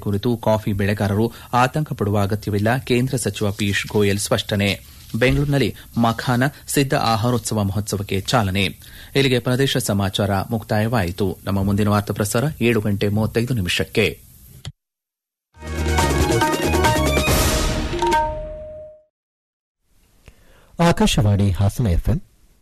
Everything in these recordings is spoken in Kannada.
ಕುರಿತು ಕಾಫಿ ಬೆಳೆಗಾರರು ಆತಂಕ ಪಡುವ ಅಗತ್ಯವಿಲ್ಲ ಕೇಂದ್ರ ಸಚಿವ ಪಿಯೂಷ್ ಗೋಯಲ್ ಸ್ಪಷ್ಟನೆ ಬೆಂಗಳೂರಿನಲ್ಲಿ ಮಖಾನ ಸಿದ್ದ ಆಹಾರೋತ್ಸವ ಮಹೋತ್ಸವಕ್ಕೆ ಚಾಲನೆ ಇಲ್ಲಿಗೆ ಪ್ರದೇಶ ಸಮಾಚಾರ ಮುಕ್ತಾಯವಾಯಿತು ನಮ್ಮ ಮುಂದಿನ ವಾರ್ತಾ ಪ್ರಸಾರ ಏಳು ಗಂಟೆ ಮೂವತ್ತೈದು ನಿಮಿಷಕ್ಕೆ ಆಕಾಶವಾಣಿ ಹಾಸನ ಎಫ್ಎಂ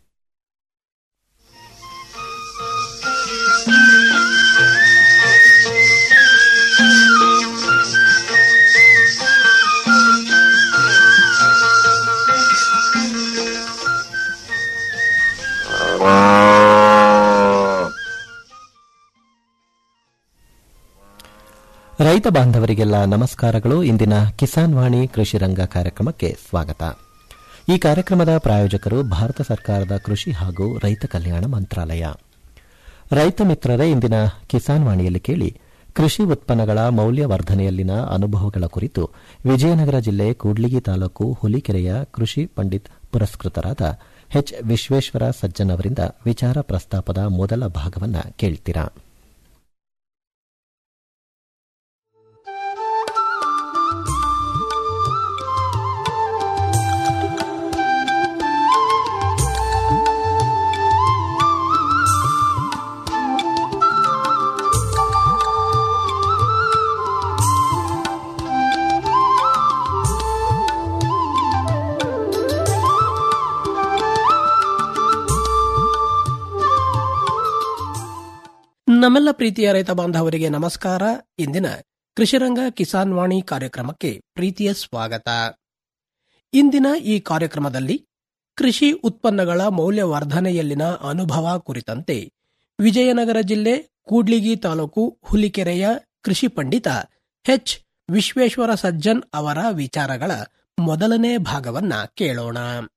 ರೈತ ಬಾಂಧವರಿಗೆಲ್ಲ ನಮಸ್ಕಾರಗಳು ಇಂದಿನ ಕಿಸಾನ್ ವಾಣಿ ಕೃಷಿ ರಂಗ ಕಾರ್ಯಕ್ರಮಕ್ಕೆ ಸ್ವಾಗತ ಈ ಕಾರ್ಯಕ್ರಮದ ಪ್ರಾಯೋಜಕರು ಭಾರತ ಸರ್ಕಾರದ ಕೃಷಿ ಹಾಗೂ ರೈತ ಕಲ್ಯಾಣ ಮಂತ್ರಾಲಯ ರೈತ ಮಿತ್ರರೇ ಇಂದಿನ ಕಿಸಾನ್ ವಾಣಿಯಲ್ಲಿ ಕೇಳಿ ಕೃಷಿ ಉತ್ಪನ್ನಗಳ ಮೌಲ್ಯವರ್ಧನೆಯಲ್ಲಿನ ಅನುಭವಗಳ ಕುರಿತು ವಿಜಯನಗರ ಜಿಲ್ಲೆ ಕೂಡ್ಲಿಗಿ ತಾಲೂಕು ಹುಲಿಕೆರೆಯ ಕೃಷಿ ಪಂಡಿತ್ ಪುರಸ್ಕೃತರಾದ ಎಚ್ ವಿಶ್ವೇಶ್ವರ ಸಜ್ಜನ್ ಅವರಿಂದ ವಿಚಾರ ಪ್ರಸ್ತಾಪದ ಮೊದಲ ಭಾಗವನ್ನು ಕೇಳ್ತೀರಾ ನಮ್ಮೆಲ್ಲ ಪ್ರೀತಿಯ ರೈತ ಬಾಂಧವರಿಗೆ ನಮಸ್ಕಾರ ಇಂದಿನ ಕೃಷಿರಂಗ ಕಿಸಾನ್ ವಾಣಿ ಕಾರ್ಯಕ್ರಮಕ್ಕೆ ಪ್ರೀತಿಯ ಸ್ವಾಗತ ಇಂದಿನ ಈ ಕಾರ್ಯಕ್ರಮದಲ್ಲಿ ಕೃಷಿ ಉತ್ಪನ್ನಗಳ ಮೌಲ್ಯವರ್ಧನೆಯಲ್ಲಿನ ಅನುಭವ ಕುರಿತಂತೆ ವಿಜಯನಗರ ಜಿಲ್ಲೆ ಕೂಡ್ಲಿಗಿ ತಾಲೂಕು ಹುಲಿಕೆರೆಯ ಕೃಷಿ ಪಂಡಿತ ಎಚ್ ವಿಶ್ವೇಶ್ವರ ಸಜ್ಜನ್ ಅವರ ವಿಚಾರಗಳ ಮೊದಲನೇ ಭಾಗವನ್ನ ಕೇಳೋಣ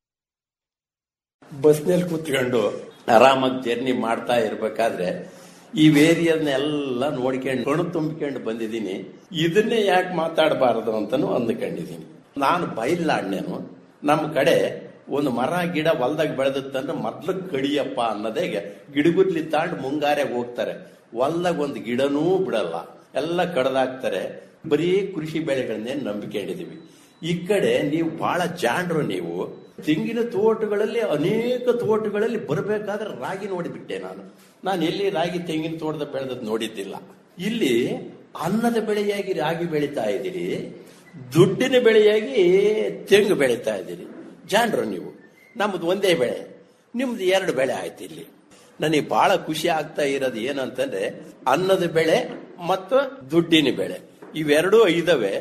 ಬಸ್ನಲ್ಲಿ ಕೂತ್ಕೊಂಡು ಆರಾಮಾಗಿ ಜರ್ನಿ ಮಾಡ್ತಾ ಇರ್ಬೇಕಾದ್ರೆ ಈ ವೇರಿಯನ್ನೆಲ್ಲ ನೋಡ್ಕೊಂಡು ಕಣು ತುಂಬಿಕೊಂಡು ಬಂದಿದ್ದೀನಿ ಇದನ್ನೇ ಯಾಕೆ ಮಾತಾಡಬಾರದು ಅಂತಾನು ಅಂದ್ಕೊಂಡಿದ್ದೀನಿ ನಾನು ಬೈಲಾಡ್ನೇನು ನಮ್ಮ ಕಡೆ ಒಂದು ಮರ ಗಿಡ ಹೊಲ್ದಾಗ ಬೆಳೆದತ್ತಂದ್ರೆ ಮೊದ್ಲು ಕಡಿಯಪ್ಪ ಅನ್ನೋದೇ ಗಿಡಗುದ್ಲಿ ತಾಂಡ್ ಮುಂಗಾರೆ ಹೋಗ್ತಾರೆ ಹೊಲ್ದಾಗ ಒಂದು ಗಿಡನೂ ಬಿಡಲ್ಲ ಎಲ್ಲ ಕಡ್ದಾಕ್ತಾರೆ ಬರೀ ಕೃಷಿ ಬೆಳೆಗಳನ್ನೇ ನಂಬಿಕೊಂಡಿದೀವಿ ಈ ಕಡೆ ನೀವು ಬಹಳ ಜಾಂಡ್ರು ನೀವು ತೆಂಗಿನ ತೋಟಗಳಲ್ಲಿ ಅನೇಕ ತೋಟಗಳಲ್ಲಿ ಬರಬೇಕಾದ್ರೆ ರಾಗಿ ನೋಡಿಬಿಟ್ಟೆ ನಾನು ನಾನು ಎಲ್ಲಿ ರಾಗಿ ತೆಂಗಿನ ತೋಟದ ಬೆಳೆದದ್ದು ನೋಡಿದ್ದಿಲ್ಲ ಇಲ್ಲಿ ಅನ್ನದ ಬೆಳೆಯಾಗಿ ರಾಗಿ ಬೆಳೀತಾ ಇದ್ದೀರಿ ದುಡ್ಡಿನ ಬೆಳೆಯಾಗಿ ತೆಂಗು ಬೆಳೀತಾ ಇದ್ದೀರಿ ಜಾಂಡ್ರು ನೀವು ನಮ್ದು ಒಂದೇ ಬೆಳೆ ನಿಮ್ದು ಎರಡು ಬೆಳೆ ಆಯ್ತು ಇಲ್ಲಿ ನನಗೆ ಬಹಳ ಖುಷಿ ಆಗ್ತಾ ಇರೋದು ಏನಂತಂದ್ರೆ ಅನ್ನದ ಬೆಳೆ ಮತ್ತು ದುಡ್ಡಿನ ಬೆಳೆ ಇವೆರಡೂ ಇದಾವೆ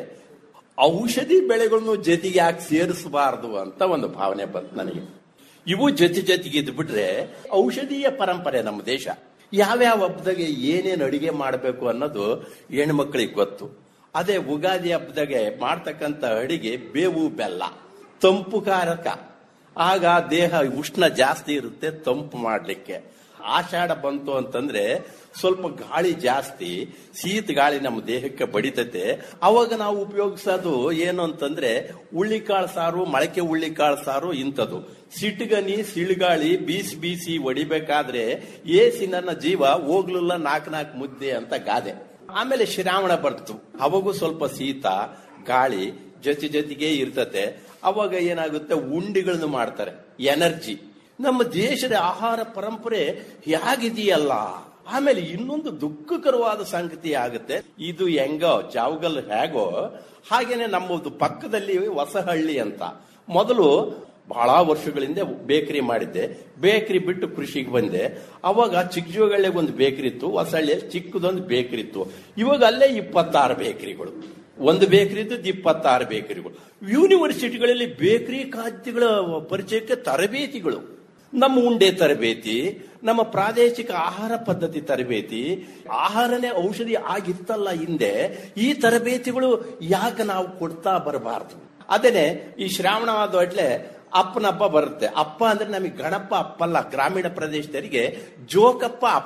ಔಷಧಿ ಬೆಳೆಗಳನ್ನು ಜೊತೆಗೆ ಯಾಕೆ ಸೇರಿಸಬಾರದು ಅಂತ ಒಂದು ಭಾವನೆ ಬಂತು ನನಗೆ ಇವು ಜೊತೆ ಜೊತೆಗೆ ಇದ್ಬಿಟ್ರೆ ಔಷಧೀಯ ಪರಂಪರೆ ನಮ್ಮ ದೇಶ ಯಾವ್ಯಾವ ಹಬ್ಬದಾಗೆ ಏನೇನು ಅಡಿಗೆ ಮಾಡಬೇಕು ಅನ್ನೋದು ಹೆಣ್ಮಕ್ಳಿಗೆ ಗೊತ್ತು ಅದೇ ಉಗಾದಿ ಹಬ್ಬದಾಗೆ ಮಾಡ್ತಕ್ಕಂಥ ಅಡಿಗೆ ಬೇವು ಬೆಲ್ಲ ತಂಪು ಕಾರಕ ಆಗ ದೇಹ ಉಷ್ಣ ಜಾಸ್ತಿ ಇರುತ್ತೆ ತಂಪು ಮಾಡ್ಲಿಕ್ಕೆ ಆಷಾಢ ಬಂತು ಅಂತಂದ್ರೆ ಸ್ವಲ್ಪ ಗಾಳಿ ಜಾಸ್ತಿ ಶೀತ ಗಾಳಿ ನಮ್ಮ ದೇಹಕ್ಕೆ ಬಡಿತತೆ ಅವಾಗ ನಾವು ಉಪಯೋಗಿಸೋದು ಏನು ಅಂತಂದ್ರೆ ಉಳ್ಳಿಕಾಳು ಸಾರು ಮೊಳಕೆ ಉಳ್ಳಿಕಾಳು ಸಾರು ಇಂಥದ್ದು ಸಿಟ್ಗನಿ ಸಿಳ್ಗಾಳಿ ಬೀಸಿ ಬೀಸಿ ಹೊಡಿಬೇಕಾದ್ರೆ ಏಸಿ ನನ್ನ ಜೀವ ಹೋಗ್ಲಿಲ್ಲ ನಾಲ್ಕು ನಾಲ್ಕು ಮುದ್ದೆ ಅಂತ ಗಾದೆ ಆಮೇಲೆ ಶ್ರಾವಣ ಬರ್ತು ಅವಾಗೂ ಸ್ವಲ್ಪ ಶೀತ ಗಾಳಿ ಜೊತೆ ಜೊತೆಗೆ ಇರ್ತತೆ ಅವಾಗ ಏನಾಗುತ್ತೆ ಉಂಡಿಗಳನ್ನು ಮಾಡ್ತಾರೆ ಎನರ್ಜಿ ನಮ್ಮ ದೇಶದ ಆಹಾರ ಪರಂಪರೆ ಹೇಗಿದೆಯಲ್ಲ ಆಮೇಲೆ ಇನ್ನೊಂದು ದುಃಖಕರವಾದ ಸಂಗತಿ ಆಗುತ್ತೆ ಇದು ಹೆಂಗೋ ಜಾವಗಲ್ ಹೇಗೋ ಹಾಗೇನೆ ನಮ್ಮದು ಪಕ್ಕದಲ್ಲಿ ಹೊಸಹಳ್ಳಿ ಅಂತ ಮೊದಲು ಬಹಳ ವರ್ಷಗಳಿಂದ ಬೇಕರಿ ಮಾಡಿದ್ದೆ ಬೇಕರಿ ಬಿಟ್ಟು ಕೃಷಿಗೆ ಬಂದೆ ಅವಾಗ ಚಿಕ್ಕಜೋಗಳ್ಳೆ ಒಂದು ಬೇಕರಿ ಇತ್ತು ಹೊಸಹಳ್ಳಿಯಲ್ಲಿ ಚಿಕ್ಕದೊಂದು ಬೇಕರಿ ಇತ್ತು ಇವಾಗ ಅಲ್ಲೇ ಇಪ್ಪತ್ತಾರು ಬೇಕರಿಗಳು ಒಂದು ಬೇಕರಿ ಇದ್ದದ್ದು ಇಪ್ಪತ್ತಾರು ಬೇಕರಿಗಳು ಯೂನಿವರ್ಸಿಟಿಗಳಲ್ಲಿ ಬೇಕರಿ ಖಾದ್ಯಗಳ ಪರಿಚಯಕ್ಕೆ ತರಬೇತಿಗಳು ನಮ್ಮ ಉಂಡೆ ತರಬೇತಿ ನಮ್ಮ ಪ್ರಾದೇಶಿಕ ಆಹಾರ ಪದ್ಧತಿ ತರಬೇತಿ ಆಹಾರನೇ ಔಷಧಿ ಆಗಿತ್ತಲ್ಲ ಹಿಂದೆ ಈ ತರಬೇತಿಗಳು ಯಾಕೆ ನಾವು ಕೊಡ್ತಾ ಬರಬಾರ್ದು ಅದೇನೆ ಈ ಶ್ರಾವಣ ಆದೊಡ್ಲೆ ಅಪ್ಪನ ಹಬ್ಬ ಬರುತ್ತೆ ಅಪ್ಪ ಅಂದ್ರೆ ನಮಗೆ ಗಣಪ ಅಪ್ಪಲ್ಲ ಗ್ರಾಮೀಣ ಪ್ರದೇಶದವರಿಗೆ ಜೋಕಪ್ಪ ಅಪ್ಪ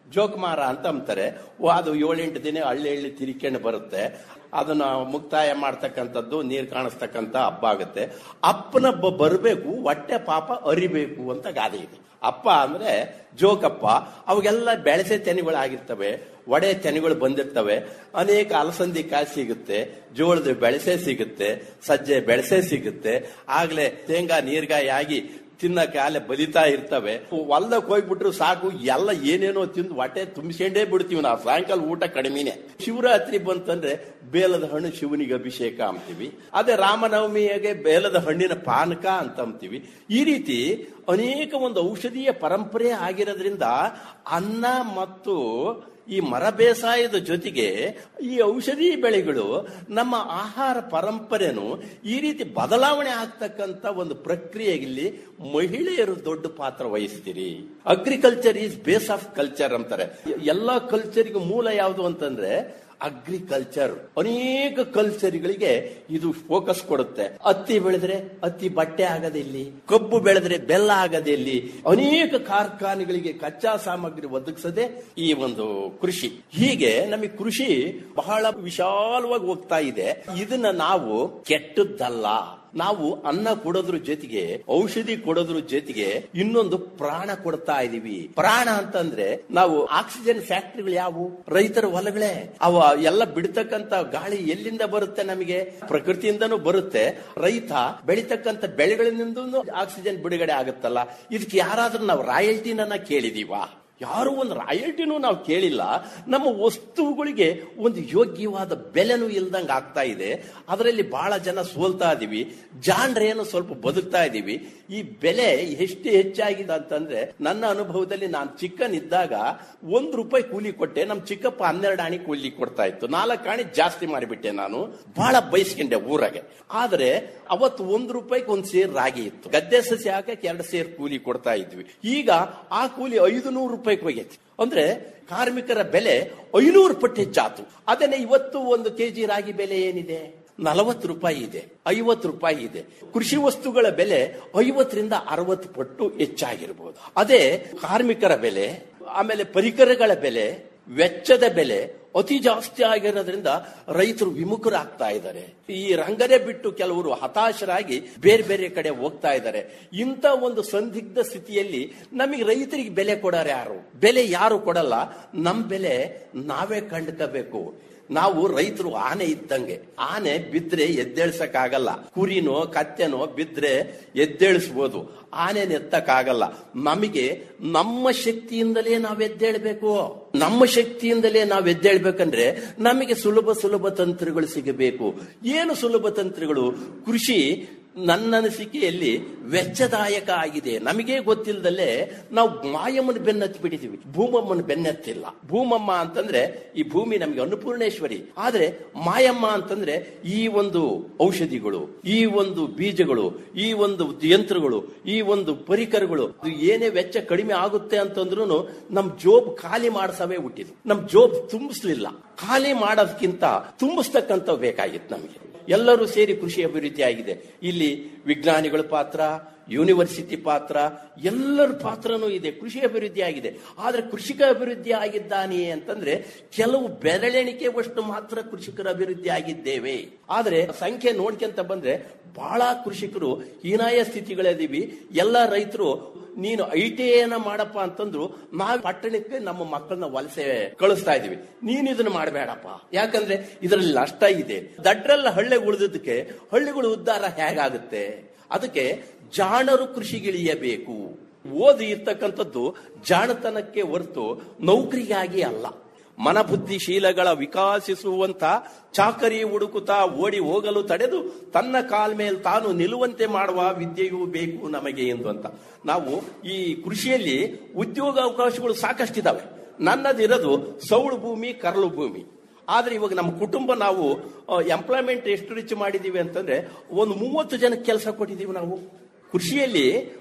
ಜೋಕುಮಾರ ಅಂತ ಅಂತಾರೆ ಓ, ಅದು ಏಳೆಂಟು ದಿನ ಹಳ್ಳಿ ಹಳ್ಳಿ ತಿರ್ಕೊಂಡು ಬರುತ್ತೆ ಅದನ್ನ ಮುಕ್ತಾಯ ಮಾಡ್ತಕ್ಕಂಥದ್ದು ನೀರು ಕಾಣಿಸ್ತಕ್ಕಂಥ ಹಬ್ಬ ಆಗುತ್ತೆ ಅಪ್ಪನ ಹಬ್ಬ ಬರಬೇಕು ಹೊಟ್ಟೆ ಪಾಪ ಅರಿಬೇಕು ಅಂತ ಗಾದೆ ಇದೆ ಅಪ್ಪ ಅಂದ್ರೆ ಜೋಕಪ್ಪ ಅವಾಗೆಲ್ಲ ಬೆಳೆಸೆ ತೆನೆಗಳಾಗಿರ್ತವೆ ಒಡೆ ತೆನೆಗಳು ಬಂದಿರ್ತವೆ ಅನೇಕ ಅಲಸಂದಿ ಕಾಯಿ ಸಿಗುತ್ತೆ ಜೋಳದ ಬೆಳೆಸೆ ಸಿಗುತ್ತೆ ಸಜ್ಜೆ ಬೆಳೆಸೆ ಸಿಗುತ್ತೆ ಆಗ್ಲೇ ಶೇಂಗಾ ನೀರ್ಗಾಯಿ ಆಗಿ ತಿನ್ನಕ್ಕೆ ಅಲ್ಲೇ ಬಲಿತಾ ಇರ್ತವೆ ಹೊಲ್ದಕ್ಕೆ ಹೋಗ್ಬಿಟ್ರು ಸಾಕು ಎಲ್ಲ ಏನೇನೋ ತಿಂದು ಹೊಟ್ಟೆ ತುಂಬಿಸ್ಕೊಂಡೇ ಬಿಡ್ತೀವಿ ನಾವು ಸಾಯಂಕಾಲ ಊಟ ಕಡಿಮೆನೆ ಶಿವರಾತ್ರಿ ಬಂತಂದ್ರೆ ಬೇಲದ ಹಣ್ಣು ಶಿವನಿಗೆ ಅಭಿಷೇಕ ಅಂತೀವಿ ಅದೇ ರಾಮನವಮಿಗೆ ಬೇಲದ ಹಣ್ಣಿನ ಪಾನಕ ಅಂತ ಅಂತೀವಿ ಈ ರೀತಿ ಅನೇಕ ಒಂದು ಔಷಧೀಯ ಪರಂಪರೆ ಆಗಿರೋದ್ರಿಂದ ಅನ್ನ ಮತ್ತು ಈ ಮರ ಬೇಸಾಯದ ಜೊತೆಗೆ ಈ ಔಷಧಿ ಬೆಳೆಗಳು ನಮ್ಮ ಆಹಾರ ಪರಂಪರೆನು ಈ ರೀತಿ ಬದಲಾವಣೆ ಆಗ್ತಕ್ಕಂತ ಒಂದು ಪ್ರಕ್ರಿಯೆಯಲ್ಲಿ ಮಹಿಳೆಯರು ದೊಡ್ಡ ಪಾತ್ರ ವಹಿಸ್ತೀರಿ agriculture is base of culture ಅಂತಾರೆ ಎಲ್ಲಾ ಕಲ್ಚರ್ಗೆ ಮೂಲ ಯಾವುದು ಅಂತಂದ್ರೆ ಅಗ್ರಿಕಲ್ಚರ್ ಅನೇಕ ಕಲ್ಚರ್ಗಳಿಗೆ ಇದು ಫೋಕಸ್ ಕೊಡುತ್ತೆ ಹತ್ತಿ ಬೆಳೆದ್ರೆ ಹತ್ತಿ ಬಟ್ಟೆ ಆಗದಿಲ್ಲಿ ಕಬ್ಬು ಬೆಳೆದ್ರೆ ಬೆಲ್ಲ ಆಗದಿಲ್ಲಿ ಅನೇಕ ಕಾರ್ಖಾನೆಗಳಿಗೆ ಕಚ್ಚಾ ಸಾಮಗ್ರಿ ಒದಗಿಸದೆ ಈ ಒಂದು ಕೃಷಿ ಹೀಗೆ ನಮಗೆ ಕೃಷಿ ಬಹಳ ವಿಶಾಲವಾಗಿ ಹೋಗ್ತಾ ಇದೆ ಇದನ್ನ ನಾವು ಕೆಟ್ಟದ್ದಲ್ಲ ನಾವು ಅನ್ನ ಕೊಡೋದ್ರ ಜೊತೆಗೆ ಔಷಧಿ ಕೊಡೋದ್ರ ಜೊತೆಗೆ ಇನ್ನೊಂದು ಪ್ರಾಣ ಕೊಡ್ತಾ ಇದೀವಿ ಪ್ರಾಣ ಅಂತಂದ್ರೆ ನಾವು ಆಕ್ಸಿಜನ್ ಫ್ಯಾಕ್ಟರಿಗಳು ಯಾವುವು ರೈತರ ಹೊಲಗಳೇ ಅವ ಎಲ್ಲ ಬಿಡ್ತಕ್ಕಂತ ಗಾಳಿ ಎಲ್ಲಿಂದ ಬರುತ್ತೆ ನಮಗೆ ಪ್ರಕೃತಿಯಿಂದನೂ ಬರುತ್ತೆ ರೈತ ಬೆಳಿತಕ್ಕಂತ ಬೆಳೆಗಳಿಂದ ಆಕ್ಸಿಜನ್ ಬಿಡುಗಡೆ ಆಗುತ್ತಲ್ಲ ಇದಕ್ಕೆ ಯಾರಾದ್ರೂ ನಾವು ರಾಯಲ್ಟಿನ ಕೇಳಿದೀವಾ ಯಾರು ಒಂದು ರಾಯಲ್ಟಿನೂ ನಾವು ಕೇಳಿಲ್ಲ ನಮ್ಮ ವಸ್ತುಗಳಿಗೆ ಒಂದು ಯೋಗ್ಯವಾದ ಬೆಲೆನೂ ಇಲ್ದಂಗೆ ಆಗ್ತಾ ಇದೆ ಅದರಲ್ಲಿ ಬಹಳ ಜನ ಸೋಲ್ತಾ ಇದೀವಿ ಜಾಣ್ರೇನು ಸ್ವಲ್ಪ ಬದುಕ್ತಾ ಇದೀವಿ ಈ ಬೆಲೆ ಎಷ್ಟು ಹೆಚ್ಚಾಗಿದೆ ಅಂತಂದ್ರೆ ನನ್ನ ಅನುಭವದಲ್ಲಿ ನಾನು ಚಿಕ್ಕನಿದ್ದಾಗ ಒಂದ್ ರೂಪಾಯಿ ಕೂಲಿ ಕೊಟ್ಟೆ ನಮ್ ಚಿಕ್ಕಪ್ಪ ಹನ್ನೆರಡು ಆಣಿ ಕೂಲಿ ಕೊಡ್ತಾ ಇತ್ತು ನಾಲ್ಕು ಆಣಿ ಜಾಸ್ತಿ ಮಾಡಿಬಿಟ್ಟೆ ನಾನು ಬಹಳ ಬಯಸ್ಕೊಂಡೆ ಊರಾಗೆ ಆದ್ರೆ ಅವತ್ತು ಒಂದ್ ರೂಪಾಯಿಗೆ ಒಂದ್ ಸೇರ್ ರಾಗಿ ಇತ್ತು ಗದ್ದೆ ಸಸಿ ಹಾಕಕ್ಕೆ ಎರಡು ಸೇರ್ ಕೂಲಿ ಕೊಡ್ತಾ ಇದ್ವಿ ಈಗ ಆ ಕೂಲಿ ಐದು ನೂರು ರೂಪಾಯಿಗೆ ಹೋಗೈತಿ ಅಂದ್ರೆ ಕಾರ್ಮಿಕರ ಬೆಲೆ ಐನೂರು ಪಟ್ಟು ಹೆಚ್ಚಾತು ಅದನ್ನೇ ಇವತ್ತು ಒಂದು ಕೆಜಿ ರಾಗಿ ಬೆಲೆ ಏನಿದೆ ನಲವತ್ತು ರೂಪಾಯಿ ಇದೆ ಐವತ್ತು ರೂಪಾಯಿ ಇದೆ ಕೃಷಿ ವಸ್ತುಗಳ ಬೆಲೆ ಐವತ್ತರಿಂದ ಅರವತ್ತು ಪಟ್ಟು ಹೆಚ್ಚಾಗಿರ್ಬೋದು ಅದೇ ಕಾರ್ಮಿಕರ ಬೆಲೆ ಆಮೇಲೆ ಪರಿಕರಗಳ ಬೆಲೆ ವೆಚ್ಚದ ಬೆಲೆ ಅತಿ ಜಾಸ್ತಿ ಆಗಿರೋದ್ರಿಂದ ರೈತರು ವಿಮುಖರಾಗ್ತಾ ಇದ್ದಾರೆ ಈ ರಂಗನೆ ಬಿಟ್ಟು ಕೆಲವರು ಹತಾಶರಾಗಿ ಬೇರೆ ಬೇರೆ ಕಡೆ ಹೋಗ್ತಾ ಇದ್ದಾರೆ ಇಂಥ ಒಂದು ಸಂದಿಗ್ಧ ಸ್ಥಿತಿಯಲ್ಲಿ ನಮಗೆ ರೈತರಿಗೆ ಬೆಲೆ ಕೊಡೋರು ಯಾರು ಬೆಲೆ ಯಾರು ಕೊಡಲ್ಲ ನಮ್ ಬೆಲೆ ನಾವೇ ಕಂಡ್ಕೋಬೇಕು ನಾವು ರೈತರು ಆನೆ ಇದ್ದಂಗೆ ಆನೆ ಬಿದ್ರೆ ಎದ್ದೇಳ್ಸಕ್ಕಾಗಲ್ಲ ಕುರಿನೋ ಕತ್ತೆನೋ ಬಿದ್ರೆ ಎದ್ದೇಳಿಸ್ಬೋದು ಆನೆ ಎತ್ತಕ್ಕಾಗಲ್ಲ ನಮಗೆ ನಮ್ಮ ಶಕ್ತಿಯಿಂದಲೇ ನಾವ್ ಎದ್ದೇಳ್ಬೇಕು ನಮ್ಮ ಶಕ್ತಿಯಿಂದಲೇ ನಾವ್ ಎದ್ದೇಳ್ಬೇಕಂದ್ರೆ ನಮಗೆ ಸುಲಭ ಸುಲಭ ತಂತ್ರಗಳು ಸಿಗಬೇಕು ಏನು ಸುಲಭ ತಂತ್ರಗಳು ಕೃಷಿ ನನ್ನ ಅನಿಸಿಕೆಯಲ್ಲಿ ವೆಚ್ಚದಾಯಕ ಆಗಿದೆ ನಮಗೆ ಗೊತ್ತಿಲ್ಲದಲ್ಲೇ ನಾವು ಮಾಯಮ್ಮನ ಬೆನ್ನತ್ತಿ ಬಿಟ್ಟಿದೀವಿ ಭೂಮಮ್ಮನ ಬೆನ್ನತ್ತಿಲ್ಲ ಭೂಮಮ್ಮ ಅಂತಂದ್ರೆ ಈ ಭೂಮಿ ನಮಗೆ ಅನ್ನಪೂರ್ಣೇಶ್ವರಿ ಆದ್ರೆ ಮಾಯಮ್ಮ ಅಂತಂದ್ರೆ ಈ ಒಂದು ಔಷಧಿಗಳು ಈ ಒಂದು ಬೀಜಗಳು ಈ ಒಂದು ಯಂತ್ರಗಳು ಈ ಒಂದು ಪರಿಕರಗಳು ಇದು ಏನೇ ವೆಚ್ಚ ಕಡಿಮೆ ಆಗುತ್ತೆ ಅಂತಂದ್ರೂ ನಮ್ ಜೋಬ್ ಖಾಲಿ ಮಾಡ್ಸವೇ ಹುಟ್ಟಿದ್ವು ನಮ್ ಜೋಬ್ ತುಂಬಿಸ್ಲಿಲ್ಲ ಖಾಲಿ ಮಾಡೋದಕ್ಕಿಂತ ತುಂಬಿಸ್ತಕ್ಕಂಥ ಬೇಕಾಗಿತ್ತು ನಮಗೆ ಎಲ್ಲರೂ ಸೇರಿ ಕೃಷಿ ಅಭಿವೃದ್ಧಿ ಆಗಿದೆ ಇಲ್ಲಿ ವಿಜ್ಞಾನಿಗಳ ಪಾತ್ರ ಯೂನಿವರ್ಸಿಟಿ ಪಾತ್ರ ಎಲ್ಲರ ಪಾತ್ರನೂ ಇದೆ ಕೃಷಿ ಅಭಿವೃದ್ಧಿ ಆಗಿದೆ ಆದ್ರೆ ಕೃಷಿಕ ಅಭಿವೃದ್ಧಿ ಆಗಿದ್ದಾನೆಯೇ ಅಂತಂದ್ರೆ ಕೆಲವು ಬೆರಳೆಣಿಕೆವಷ್ಟು ಮಾತ್ರ ಕೃಷಿಕರ ಅಭಿವೃದ್ಧಿ ಆಗಿದ್ದೇವೆ ಆದ್ರೆ ಸಂಖ್ಯೆ ನೋಡ್ಕೊಂತ ಬಂದ್ರೆ ಬಹಳ ಕೃಷಿಕರು ಹೀನಾಯ ಸ್ಥಿತಿಗಳಿದೀವಿ ಎಲ್ಲ ರೈತರು ನೀನು ಐ ಟಿ ಐನ ಮಾಡಪ್ಪ ಅಂತಂದ್ರು ನಾವು ಪಟ್ಟಣಕ್ಕೆ ನಮ್ಮ ಮಕ್ಕಳನ್ನ ವಲಸೆ ಕಳಿಸ್ತಾ ಇದೀವಿ ನೀನ್ ಇದನ್ನ ಮಾಡಬೇಡಪ್ಪ ಯಾಕಂದ್ರೆ ಇದರಲ್ಲಿ ನಷ್ಟ ಇದೆ ದಡ್ರಲ್ಲ ಹಳ್ಳಿ ಉಳಿದಕ್ಕೆ ಹಳ್ಳಿಗಳು ಉದ್ಧಾರ ಹೇಗಾಗುತ್ತೆ ಅದಕ್ಕೆ ಜಾಣರು ಕೃಷಿಗಿಳಿಯಬೇಕು ಓದಿ ಇರ್ತಕ್ಕಂಥದ್ದು ಜಾಣತನಕ್ಕೆ ಹೊರತು ನೌಕರಿಗಾಗಿ ಅಲ್ಲ ಮನಬುದ್ಧಿಶೀಲಗಳ ವಿಕಾಸಿಸುವಂತ ಚಾಕರಿ ಹುಡುಕುತ್ತಾ ಓಡಿ ಹೋಗಲು ತಡೆದು ತನ್ನ ಕಾಲ್ ಮೇಲೆ ತಾನು ನಿಲ್ಲುವಂತೆ ಮಾಡುವ ವಿದ್ಯೆಯೂ ಬೇಕು ನಮಗೆ ಎಂದು ಅಂತ ನಾವು ಈ ಕೃಷಿಯಲ್ಲಿ ಉದ್ಯೋಗ ಅವಕಾಶಗಳು ಸಾಕಷ್ಟಿದಾವೆ ನನ್ನದಿರೋದು ಸೌಳು ಭೂಮಿ ಕರಳು ಭೂಮಿ ಆದ್ರೆ ಇವಾಗ ನಮ್ಮ ಕುಟುಂಬ ನಾವು ಎಂಪ್ಲಾಯ್ಮೆಂಟ್ ಎಷ್ಟು ರಿಚ್ ಮಾಡಿದೀವಿ ಅಂತಂದ್ರೆ ಒಂದು ಮೂವತ್ತು ಜನಕ್ಕೆ ಕೆಲಸ ಕೊಟ್ಟಿದೀವಿ ನಾವು ಕೃಷಿಯಲ್ಲಿ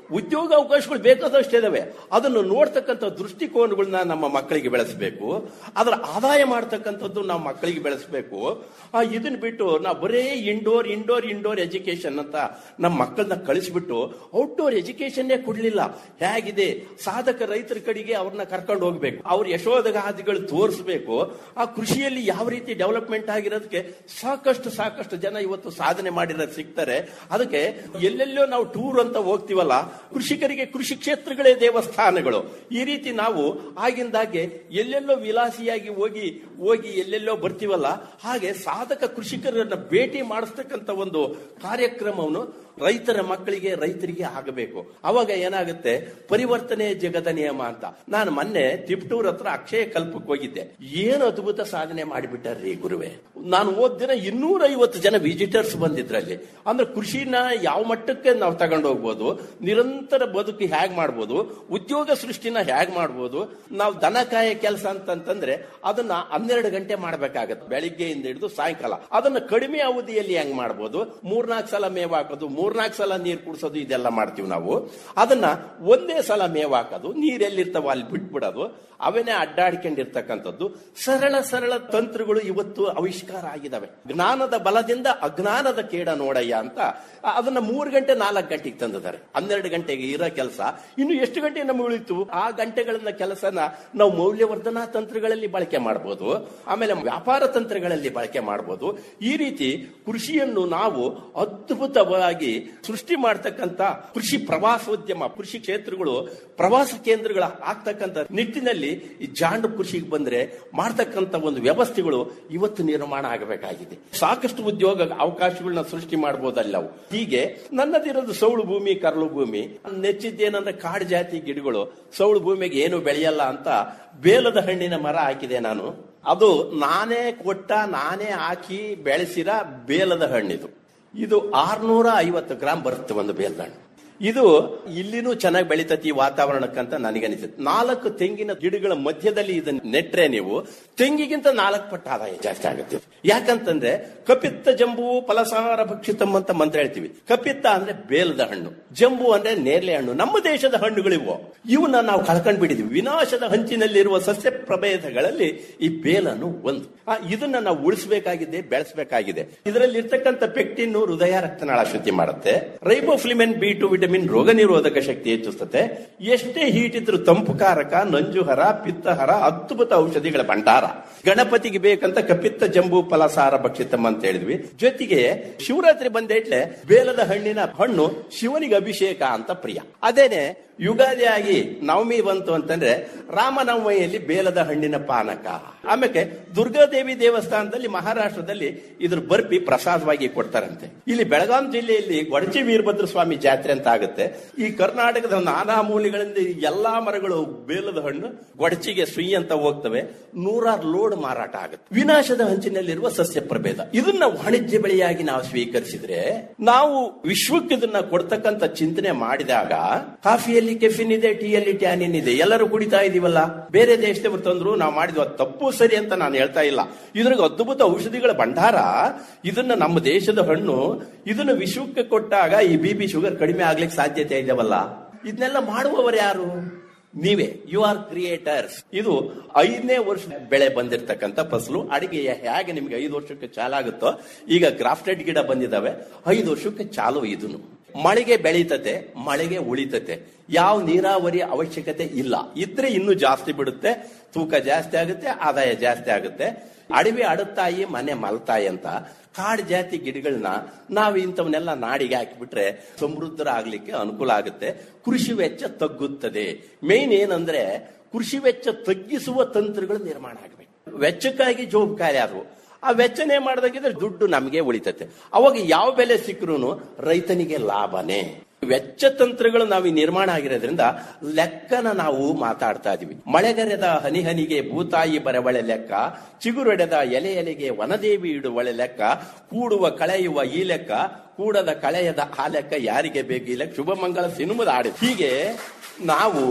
ಉದ್ಯೋಗ ಅವಕಾಶಗಳು ಬೇಕಾದಷ್ಟು ಇದಾವೆ ಅದನ್ನು ನೋಡ್ತಕ್ಕಂಥ ದೃಷ್ಟಿಕೋನಗಳನ್ನ ನಮ್ಮ ಮಕ್ಕಳಿಗೆ ಬೆಳೆಸಬೇಕು ಅದರ ಆದಾಯ ಮಾಡ್ತಕ್ಕಂಥದ್ದು ನಾವು ಮಕ್ಕಳಿಗೆ ಬೆಳೆಸಬೇಕು ಇದನ್ನ ಬಿಟ್ಟು ನಾವು ಬರೇ ಇಂಡೋರ್ ಇಂಡೋರ್ ಇಂಡೋರ್ ಎಜುಕೇಶನ್ ಅಂತ ನಮ್ಮ ಮಕ್ಕಳನ್ನ ಕಳಿಸ್ಬಿಟ್ಟು ಔಟ್ಡೋರ್ ಎಜುಕೇಶನ್ನೇ ಕೊಡ್ಲಿಲ್ಲ ಹೇಗಿದೆ ಸಾಧಕ ರೈತರ ಕಡೆಗೆ ಅವ್ರನ್ನ ಕರ್ಕೊಂಡು ಹೋಗ್ಬೇಕು ಅವ್ರ ಯಶೋದಗಾದಿಗಳು ತೋರಿಸ್ಬೇಕು ಆ ಕೃಷಿಯಲ್ಲಿ ಯಾವ ರೀತಿ ಡೆವಲಪ್ಮೆಂಟ್ ಆಗಿರೋದಕ್ಕೆ ಸಾಕಷ್ಟು ಸಾಕಷ್ಟು ಜನ ಇವತ್ತು ಸಾಧನೆ ಮಾಡಿರೋದು ಸಿಗ್ತಾರೆ ಅದಕ್ಕೆ ಎಲ್ಲೆಲ್ಲೋ ನಾವು ಟೂರ್ ಅಂತ ಹೋಗ್ತೀವಲ್ಲ ಕೃಷಿಕರಿಗೆ ಕೃಷಿ ಕ್ಷೇತ್ರಗಳೇ ದೇವಸ್ಥಾನಗಳು ಈ ರೀತಿ ನಾವು ಆಗಿಂದಾಗೆ ಎಲ್ಲೆಲ್ಲೋ ವಿಲಾಸಿಯಾಗಿ ಹೋಗಿ ಹೋಗಿ ಎಲ್ಲೆಲ್ಲೋ ಬರ್ತೀವಲ್ಲ ಹಾಗೆ ಸಾಧಕ ಕೃಷಿಕರನ್ನ ಭೇಟಿ ಮಾಡಿಸ್ತಕ್ಕಂಥ ಒಂದು ಕಾರ್ಯಕ್ರಮವನ್ನು ರೈತರ ಮಕ್ಕಳಿಗೆ ರೈತರಿಗೆ ಆಗಬೇಕು ಅವಾಗ ಏನಾಗುತ್ತೆ ಪರಿವರ್ತನೆ ಜಗದ ನಿಯಮ ಅಂತ ನಾನು ಮೊನ್ನೆ ತಿಪ್ಟೂರ್ ಹತ್ರ ಅಕ್ಷಯ ಕಲ್ಪಕ್ಕೆ ಹೋಗಿದ್ದೆ ಏನು ಅದ್ಭುತ ಸಾಧನೆ ಮಾಡಿಬಿಟ್ಟಾರ್ರಿ ಗುರುವೆ ನಾನು ಓದ್ ದಿನ ಇನ್ನೂರ ಐವತ್ತು ಜನ ವಿಸಿಟರ್ಸ್ ಬಂದಿದ್ರಲ್ಲಿ ಅಂದ್ರೆ ಕೃಷಿನ ಯಾವ ಮಟ್ಟಕ್ಕೆ ನಾವು ತಗೊಂಡು ಹೋಗ್ಬೋದು ನಿರಂತರ ಬದುಕು ಹೇಗ್ ಮಾಡ್ಬೋದು ಉದ್ಯೋಗ ಸೃಷ್ಟಿನ ಹೇಗ್ ಮಾಡ್ಬೋದು ನಾವು ದನ ಕಾಯ ಕೆಲಸ ಅಂತಂತಂದ್ರೆ ಅದನ್ನ ಹನ್ನೆರಡು ಗಂಟೆ ಮಾಡ್ಬೇಕಾಗತ್ತೆ ಬೆಳಿಗ್ಗೆಯಿಂದ ಹಿಡಿದು ಸಾಯಂಕಾಲ ಅದನ್ನ ಕಡಿಮೆ ಅವಧಿಯಲ್ಲಿ ಹೆಂಗ್ ಮಾಡ್ಬೋದು ಮೂರ್ನಾಲ್ಕು ಸಲ ಮೇವ್ ಹಾಕೋದು ಮೂರ್ನಾಲ್ಕು ಸಲ ನೀರು ಕುಡಿಸೋದು ಇದೆಲ್ಲ ಮಾಡ್ತೀವಿ ನಾವು ಅದನ್ನ ಒಂದೇ ಸಲ ಮೇವ್ ಹಾಕೋದು ನೀರ್ ಎಲ್ಲಿರ್ತಾವ ಅಲ್ಲಿ ಬಿಟ್ಬಿಡೋದು ಅವೇನೇ ಅಡ್ಡಾಡ್ಕೊಂಡಿರ್ತಕ್ಕಂಥದ್ದು ಸರಳ ಸರಳ ತಂತ್ರಗಳು ಇವತ್ತು ಆವಿಷ್ಕಾರ ಆಗಿದಾವೆ ಜ್ಞಾನದ ಬಲದಿಂದ ಅಜ್ಞಾನದ ಕೇಡ ನೋಡಯ್ಯ ಅಂತ ಅದನ್ನ ಮೂರು ಗಂಟೆ ನಾಲ್ಕು ಗಂಟೆಗೆ ತಂದಿದ್ದಾರೆ ಹನ್ನೆರಡು ಗಂಟೆಗೆ ಇರೋ ಕೆಲಸ ಇನ್ನು ಎಷ್ಟು ಗಂಟೆ ನಮಗೆ ಉಳಿತು ಆ ಗಂಟೆಗಳನ್ನ ಕೆಲಸನ ನಾವು ಮೌಲ್ಯವರ್ಧನಾ ತಂತ್ರಗಳಲ್ಲಿ ಬಳಕೆ ಮಾಡಬಹುದು ಆಮೇಲೆ ವ್ಯಾಪಾರ ತಂತ್ರಗಳಲ್ಲಿ ಬಳಕೆ ಮಾಡಬಹುದು ಈ ರೀತಿ ಕೃಷಿಯನ್ನು ನಾವು ಅದ್ಭುತವಾಗಿ ಸೃಷ್ಟಿ ಮಾಡ್ತಕ್ಕಂತ ಕೃಷಿ ಪ್ರವಾಸೋದ್ಯಮ ಕೃಷಿ ಕ್ಷೇತ್ರಗಳು ಪ್ರವಾಸ ಕೇಂದ್ರಗಳ ಆಗ್ತಕ್ಕಂಥ ನಿಟ್ಟಿನಲ್ಲಿ ಈ ಜಾಂಡು ಕೃಷಿಗೆ ಬಂದ್ರೆ ಮಾಡ್ತಕ್ಕಂಥ ಒಂದು ವ್ಯವಸ್ಥೆಗಳು ಇವತ್ತು ನಿರ್ಮಾಣ ಆಗಬೇಕಾಗಿದೆ ಸಾಕಷ್ಟು ಉದ್ಯೋಗ ಅವಕಾಶಗಳನ್ನ ಸೃಷ್ಟಿ ಮಾಡಬಹುದಲ್ಲವು ಹೀಗೆ ನನ್ನದಿರೋದು ಸೌಳು ಭೂಮಿ ಕರಳು ಭೂಮಿ ನೆಚ್ಚಿದ್ದೇನಂದ್ರೆ ಕಾಡು ಜಾತಿ ಗಿಡಗಳು ಸೌಳು ಭೂಮಿಗೆ ಏನು ಬೆಳೆಯಲ್ಲ ಅಂತ ಬೇಲದ ಹಣ್ಣಿನ ಮರ ಹಾಕಿದೆ ನಾನು ಅದು ನಾನೇ ಕೊಟ್ಟ ನಾನೇ ಹಾಕಿ ಬೆಳೆಸಿರ ಬೇಲದ ಹಣ್ಣಿದು ಇದು ಆರ್ನೂರ ಐವತ್ತು ಗ್ರಾಮ್ ಬರುತ್ತೆ ಒಂದು ಬೇಲದ ಹಣ್ಣು ಇದು ಇಲ್ಲಿನೂ ಚೆನ್ನಾಗಿ ಬೆಳಿತತಿ ವಾತಾವರಣಕ್ಕಂತ ನನಗನಿಸುತ್ತೆ ನಾಲ್ಕು ತೆಂಗಿನ ಗಿಡಗಳ ಮಧ್ಯದಲ್ಲಿ ಇದನ್ನ ನೆಟ್ರೆ ನೀವು ತೆಂಗಿಗಿಂತ ನಾಲ್ಕು ಪಟ್ಟು ಆದಾಯ ಜಾಸ್ತಿ ಆಗುತ್ತೆ ಯಾಕಂತಂದ್ರೆ ಕಪಿತ್ತ ಜಂಬು ಫಲಸಾರ ಭಕ್ಷಿತಂ ಅಂತ ಮಂತ್ರ ಹೇಳ್ತೀವಿ ಕಪಿತ್ತ ಅಂದ್ರೆ ಬೇಲದ ಹಣ್ಣು ಜಂಬು ಅಂದ್ರೆ ನೇರಳೆ ಹಣ್ಣು ನಮ್ಮ ದೇಶದ ಹಣ್ಣುಗಳಿವು ಇವನ್ನ ನಾವು ಕಳ್ಕೊಂಡ್ ಬಿಟ್ಟಿದ್ವಿ ವಿನಾಶದ ಹಂಚಿನಲ್ಲಿರುವ ಸಸ್ಯ ಪ್ರಭೇದಗಳಲ್ಲಿ ಈ ಬೇಲನ್ನು ಒಂದು ಆ, ಇದನ್ನ ನಾವು ಉಳಿಸಬೇಕಾಗಿದೆ ಬೆಳೆಸಬೇಕಾಗಿದೆ ಇದರಲ್ಲಿ ಇರ್ತಕ್ಕಂಥ ಪೆಕ್ಟಿನ್ ಹೃದಯ ರಕ್ತನಾಳ ಶುದ್ಧಿ ಮಾಡುತ್ತೆ ರೈಬೋಫ್ಲಿಮೆನ್ ಬಿ ಟು ವಿಟಮಿನ್ ರೋಗ ನಿರೋಧಕ ಶಕ್ತಿ ಹೆಚ್ಚಿಸುತ್ತೆ ಎಷ್ಟೇ ಹೀಟ್ ಇದ್ರೂ ತಂಪುಕಾರಕ ನಂಜುಹರ ಪಿತ್ತಹರ ಅದ್ಭುತ ಔಷಧಿಗಳ ಭಂಡಾರ ಗಣಪತಿಗೆ ಬೇಕಂತ ಕಪಿತ್ತ ಜಂಬೂ ಫಲಸಾರ ಭಕ್ಷಿತಂ ಅಂತ ಹೇಳಿದ್ವಿ ಜೊತೆಗೆ ಶಿವರಾತ್ರಿ ಬಂದೇಟ್ಲೆ ಬೇಲದ ಹಣ್ಣಿನ ಹಣ್ಣು ಶಿವನಿಗೆ ಅಭಿಷೇಕ ಅಂತ ಪ್ರಿಯ ಅದೇನೆ ಯುಗಾದಿ ಆಗಿ ನವಮಿ ಬಂತು ಅಂತಂದ್ರೆ ರಾಮನವಮಿಯಲ್ಲಿ ಬೇಲದ ಹಣ್ಣಿನ ಪಾನಕ ಆಮೇಲೆ ದುರ್ಗಾದೇವಿ ದೇವಸ್ಥಾನದಲ್ಲಿ ಮಹಾರಾಷ್ಟ್ರದಲ್ಲಿ ಇದ್ರ ಬರ್ಪಿ ಪ್ರಸಾದವಾಗಿ ಕೊಡ್ತಾರಂತೆ ಇಲ್ಲಿ ಬೆಳಗಾಂ ಜಿಲ್ಲೆಯಲ್ಲಿ ಗೊಡಚಿ ವೀರಭದ್ರ ಸ್ವಾಮಿ ಜಾತ್ರೆ ಅಂತ ಆಗುತ್ತೆ ಈ ಕರ್ನಾಟಕದ ನಾನಾ ಮೂಲೆಗಳಿಂದ ಎಲ್ಲಾ ಮರಗಳು ಬೇಲದ ಹಣ್ಣು ಗೊಡಚಿಗೆ ಸುಯಿ ಅಂತ ಹೋಗ್ತವೆ ನೂರಾರು ಲೋಡ್ ಮಾರಾಟ ಆಗುತ್ತೆ ವಿನಾಶದ ಹಂಚಿನಲ್ಲಿರುವ ಸಸ್ಯ ಪ್ರಭೇದ ಇದನ್ನ ವಾಣಿಜ್ಯ ಬೆಳೆಯಾಗಿ ನಾವು ಸ್ವೀಕರಿಸಿದ್ರೆ ನಾವು ವಿಶ್ವಕ್ಕೆ ಇದನ್ನ ಕೊಡ್ತಕ್ಕಂತ ಚಿಂತನೆ ಮಾಡಿದಾಗ ಕಾಫಿಯಲ್ಲಿ ಕೆಫಿನ್ ಇದೆ ಟೀಯಲ್ಲಿ ಟ್ಯಾನಿನ್ ಇದೆ ಎಲ್ಲರೂ ಕುಡಿತಾ ಇದೀವಲ್ಲ ಬೇರೆ ದೇಶದವರು ತಂದ್ರು ನಾವು ಮಾಡಿದ್ವಿ ಅದು ತಪ್ಪು ಸರಿ ಅಂತ ನಾನು ಹೇಳ್ತಾ ಇಲ್ಲ ಇದ್ರಾಗ ಅದ್ಭುತ ಔಷಧಿಗಳ ಭಂಡಾರ ಇದನ್ನ ನಮ್ಮ ದೇಶದ ಹಣ್ಣು ಇದನ್ನ ವಿಶ್ವಕ್ಕೆ ಕೊಟ್ಟಾಗ ಈ ಬಿ ಪಿ ಶುಗರ್ ಕಡಿಮೆ ಆಗ್ಲಿಕ್ಕೆ ಸಾಧ್ಯತೆ ಇದೆವಲ್ಲ ಇದನ್ನೆಲ್ಲ ಮಾಡುವವರು ಯಾರು ನೀವೇ ಯು ಆರ್ ಕ್ರಿಯೇಟರ್ಸ್ ಇದು ಐದನೇ ವರ್ಷ ಬೆಳೆ ಬಂದಿರತಕ್ಕಂತ ಫಸಲು ಅಡಿಗೆ ಹೇಗೆ ನಿಮ್ಗೆ ಐದು ವರ್ಷಕ್ಕೆ ಚಾಲಾಗುತ್ತೋ ಈಗ ಗ್ರಾಫ್ಟೆಡ್ ಗಿಡ ಬಂದಿದಾವೆ ಐದು ವರ್ಷಕ್ಕೆ ಚಾಲು ಇದನ್ನು ಮಳೆಗೆ ಬೆಳೀತತೆ ಮಳೆಗೆ ಉಳಿತತೆ ಯಾವ ನೀರಾವರಿ ಅವಶ್ಯಕತೆ ಇಲ್ಲ ಇದ್ರೆ ಇನ್ನೂ ಜಾಸ್ತಿ ಬಿಡುತ್ತೆ ತೂಕ ಜಾಸ್ತಿ ಆಗುತ್ತೆ ಆದಾಯ ಜಾಸ್ತಿ ಆಗುತ್ತೆ ಅಡವಿ ಅಡುತ್ತಾಯಿ ಮನೆ ಮಲ್ತಾಯಿ ಅಂತ ಕಾಡು ಜಾತಿ ಗಿಡಗಳನ್ನ ನಾವು ಇಂಥವನ್ನೆಲ್ಲ ನಾಡಿಗೆ ಹಾಕಿಬಿಟ್ರೆ ಸಮೃದ್ಧ ಆಗ್ಲಿಕ್ಕೆ ಅನುಕೂಲ ಆಗುತ್ತೆ ಕೃಷಿ ವೆಚ್ಚ ತಗ್ಗುತ್ತದೆ ಮೇನ್ ಏನಂದ್ರೆ ಕೃಷಿ ವೆಚ್ಚ ತಗ್ಗಿಸುವ ತಂತ್ರಗಳು ನಿರ್ಮಾಣ ಆಗಬೇಕು ವೆಚ್ಚಕ್ಕಾಗಿ ಜೋಬ್ಕಾರಿ ಆದವು ಆ ವೆಚ್ಚನೆ ಮಾಡ್ದಾಗಿದ್ರೆ ದುಡ್ಡು ನಮಗೆ ಉಳಿತತೆ ಅವಾಗ ಯಾವ ಬೆಲೆ ಸಿಕ್ಕರೂ ರೈತನಿಗೆ ಲಾಭನೇ ವೆಚ್ಚ ತಂತ್ರಗಳು ನಾವು ಈ ನಿರ್ಮಾಣ ಆಗಿರೋದ್ರಿಂದ ಲೆಕ್ಕನ ನಾವು ಮಾತಾಡ್ತಾ ಇದೀವಿ ಮಳೆಗರೆದ ಹನಿ ಹನಿಗೆ ಭೂತಾಯಿ ಬರವಳೆ ಲೆಕ್ಕ ಚಿಗುರೊಡೆದ ಎಲೆ ಎಲೆಗೆ ವನದೇವಿ ಇಡುವಳೆ ಲೆಕ್ಕ ಕೂಡುವ ಕಳೆಯುವ ಈ ಲೆಕ್ಕ ಕೂಡದ ಕಳೆಯದ ಆ ಲೆಕ್ಕ ಯಾರಿಗೆ ಬೇಕು ಈ ಲೆಕ್ಕ ಶುಭ ಮಂಗಳ ಸಿನಿಮದ ಆಡಿ ಹೀಗೆ ನಾವು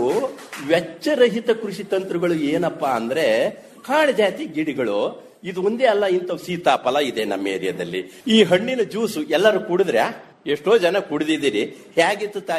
ವೆಚ್ಚರಹಿತ ಕೃಷಿ ತಂತ್ರಗಳು ಏನಪ್ಪಾ ಅಂದ್ರೆ ಕಾಡು ಜಾತಿ ಗಿಡಗಳು ಇದು ಒಂದೇ ಅಲ್ಲ ಇಂಥವು ಸೀತಾಫಲ ಇದೆ ನಮ್ಮ ಏರಿಯಾದಲ್ಲಿ ಈ ಹಣ್ಣಿನ ಜ್ಯೂಸು ಎಲ್ಲರೂ ಕುಡಿದ್ರೆ ಎಷ್ಟೋ ಜನ ಕುಡಿದಿದ್ದೀರಿ ಹೇಗಿತ್ತು ತಾಯಿ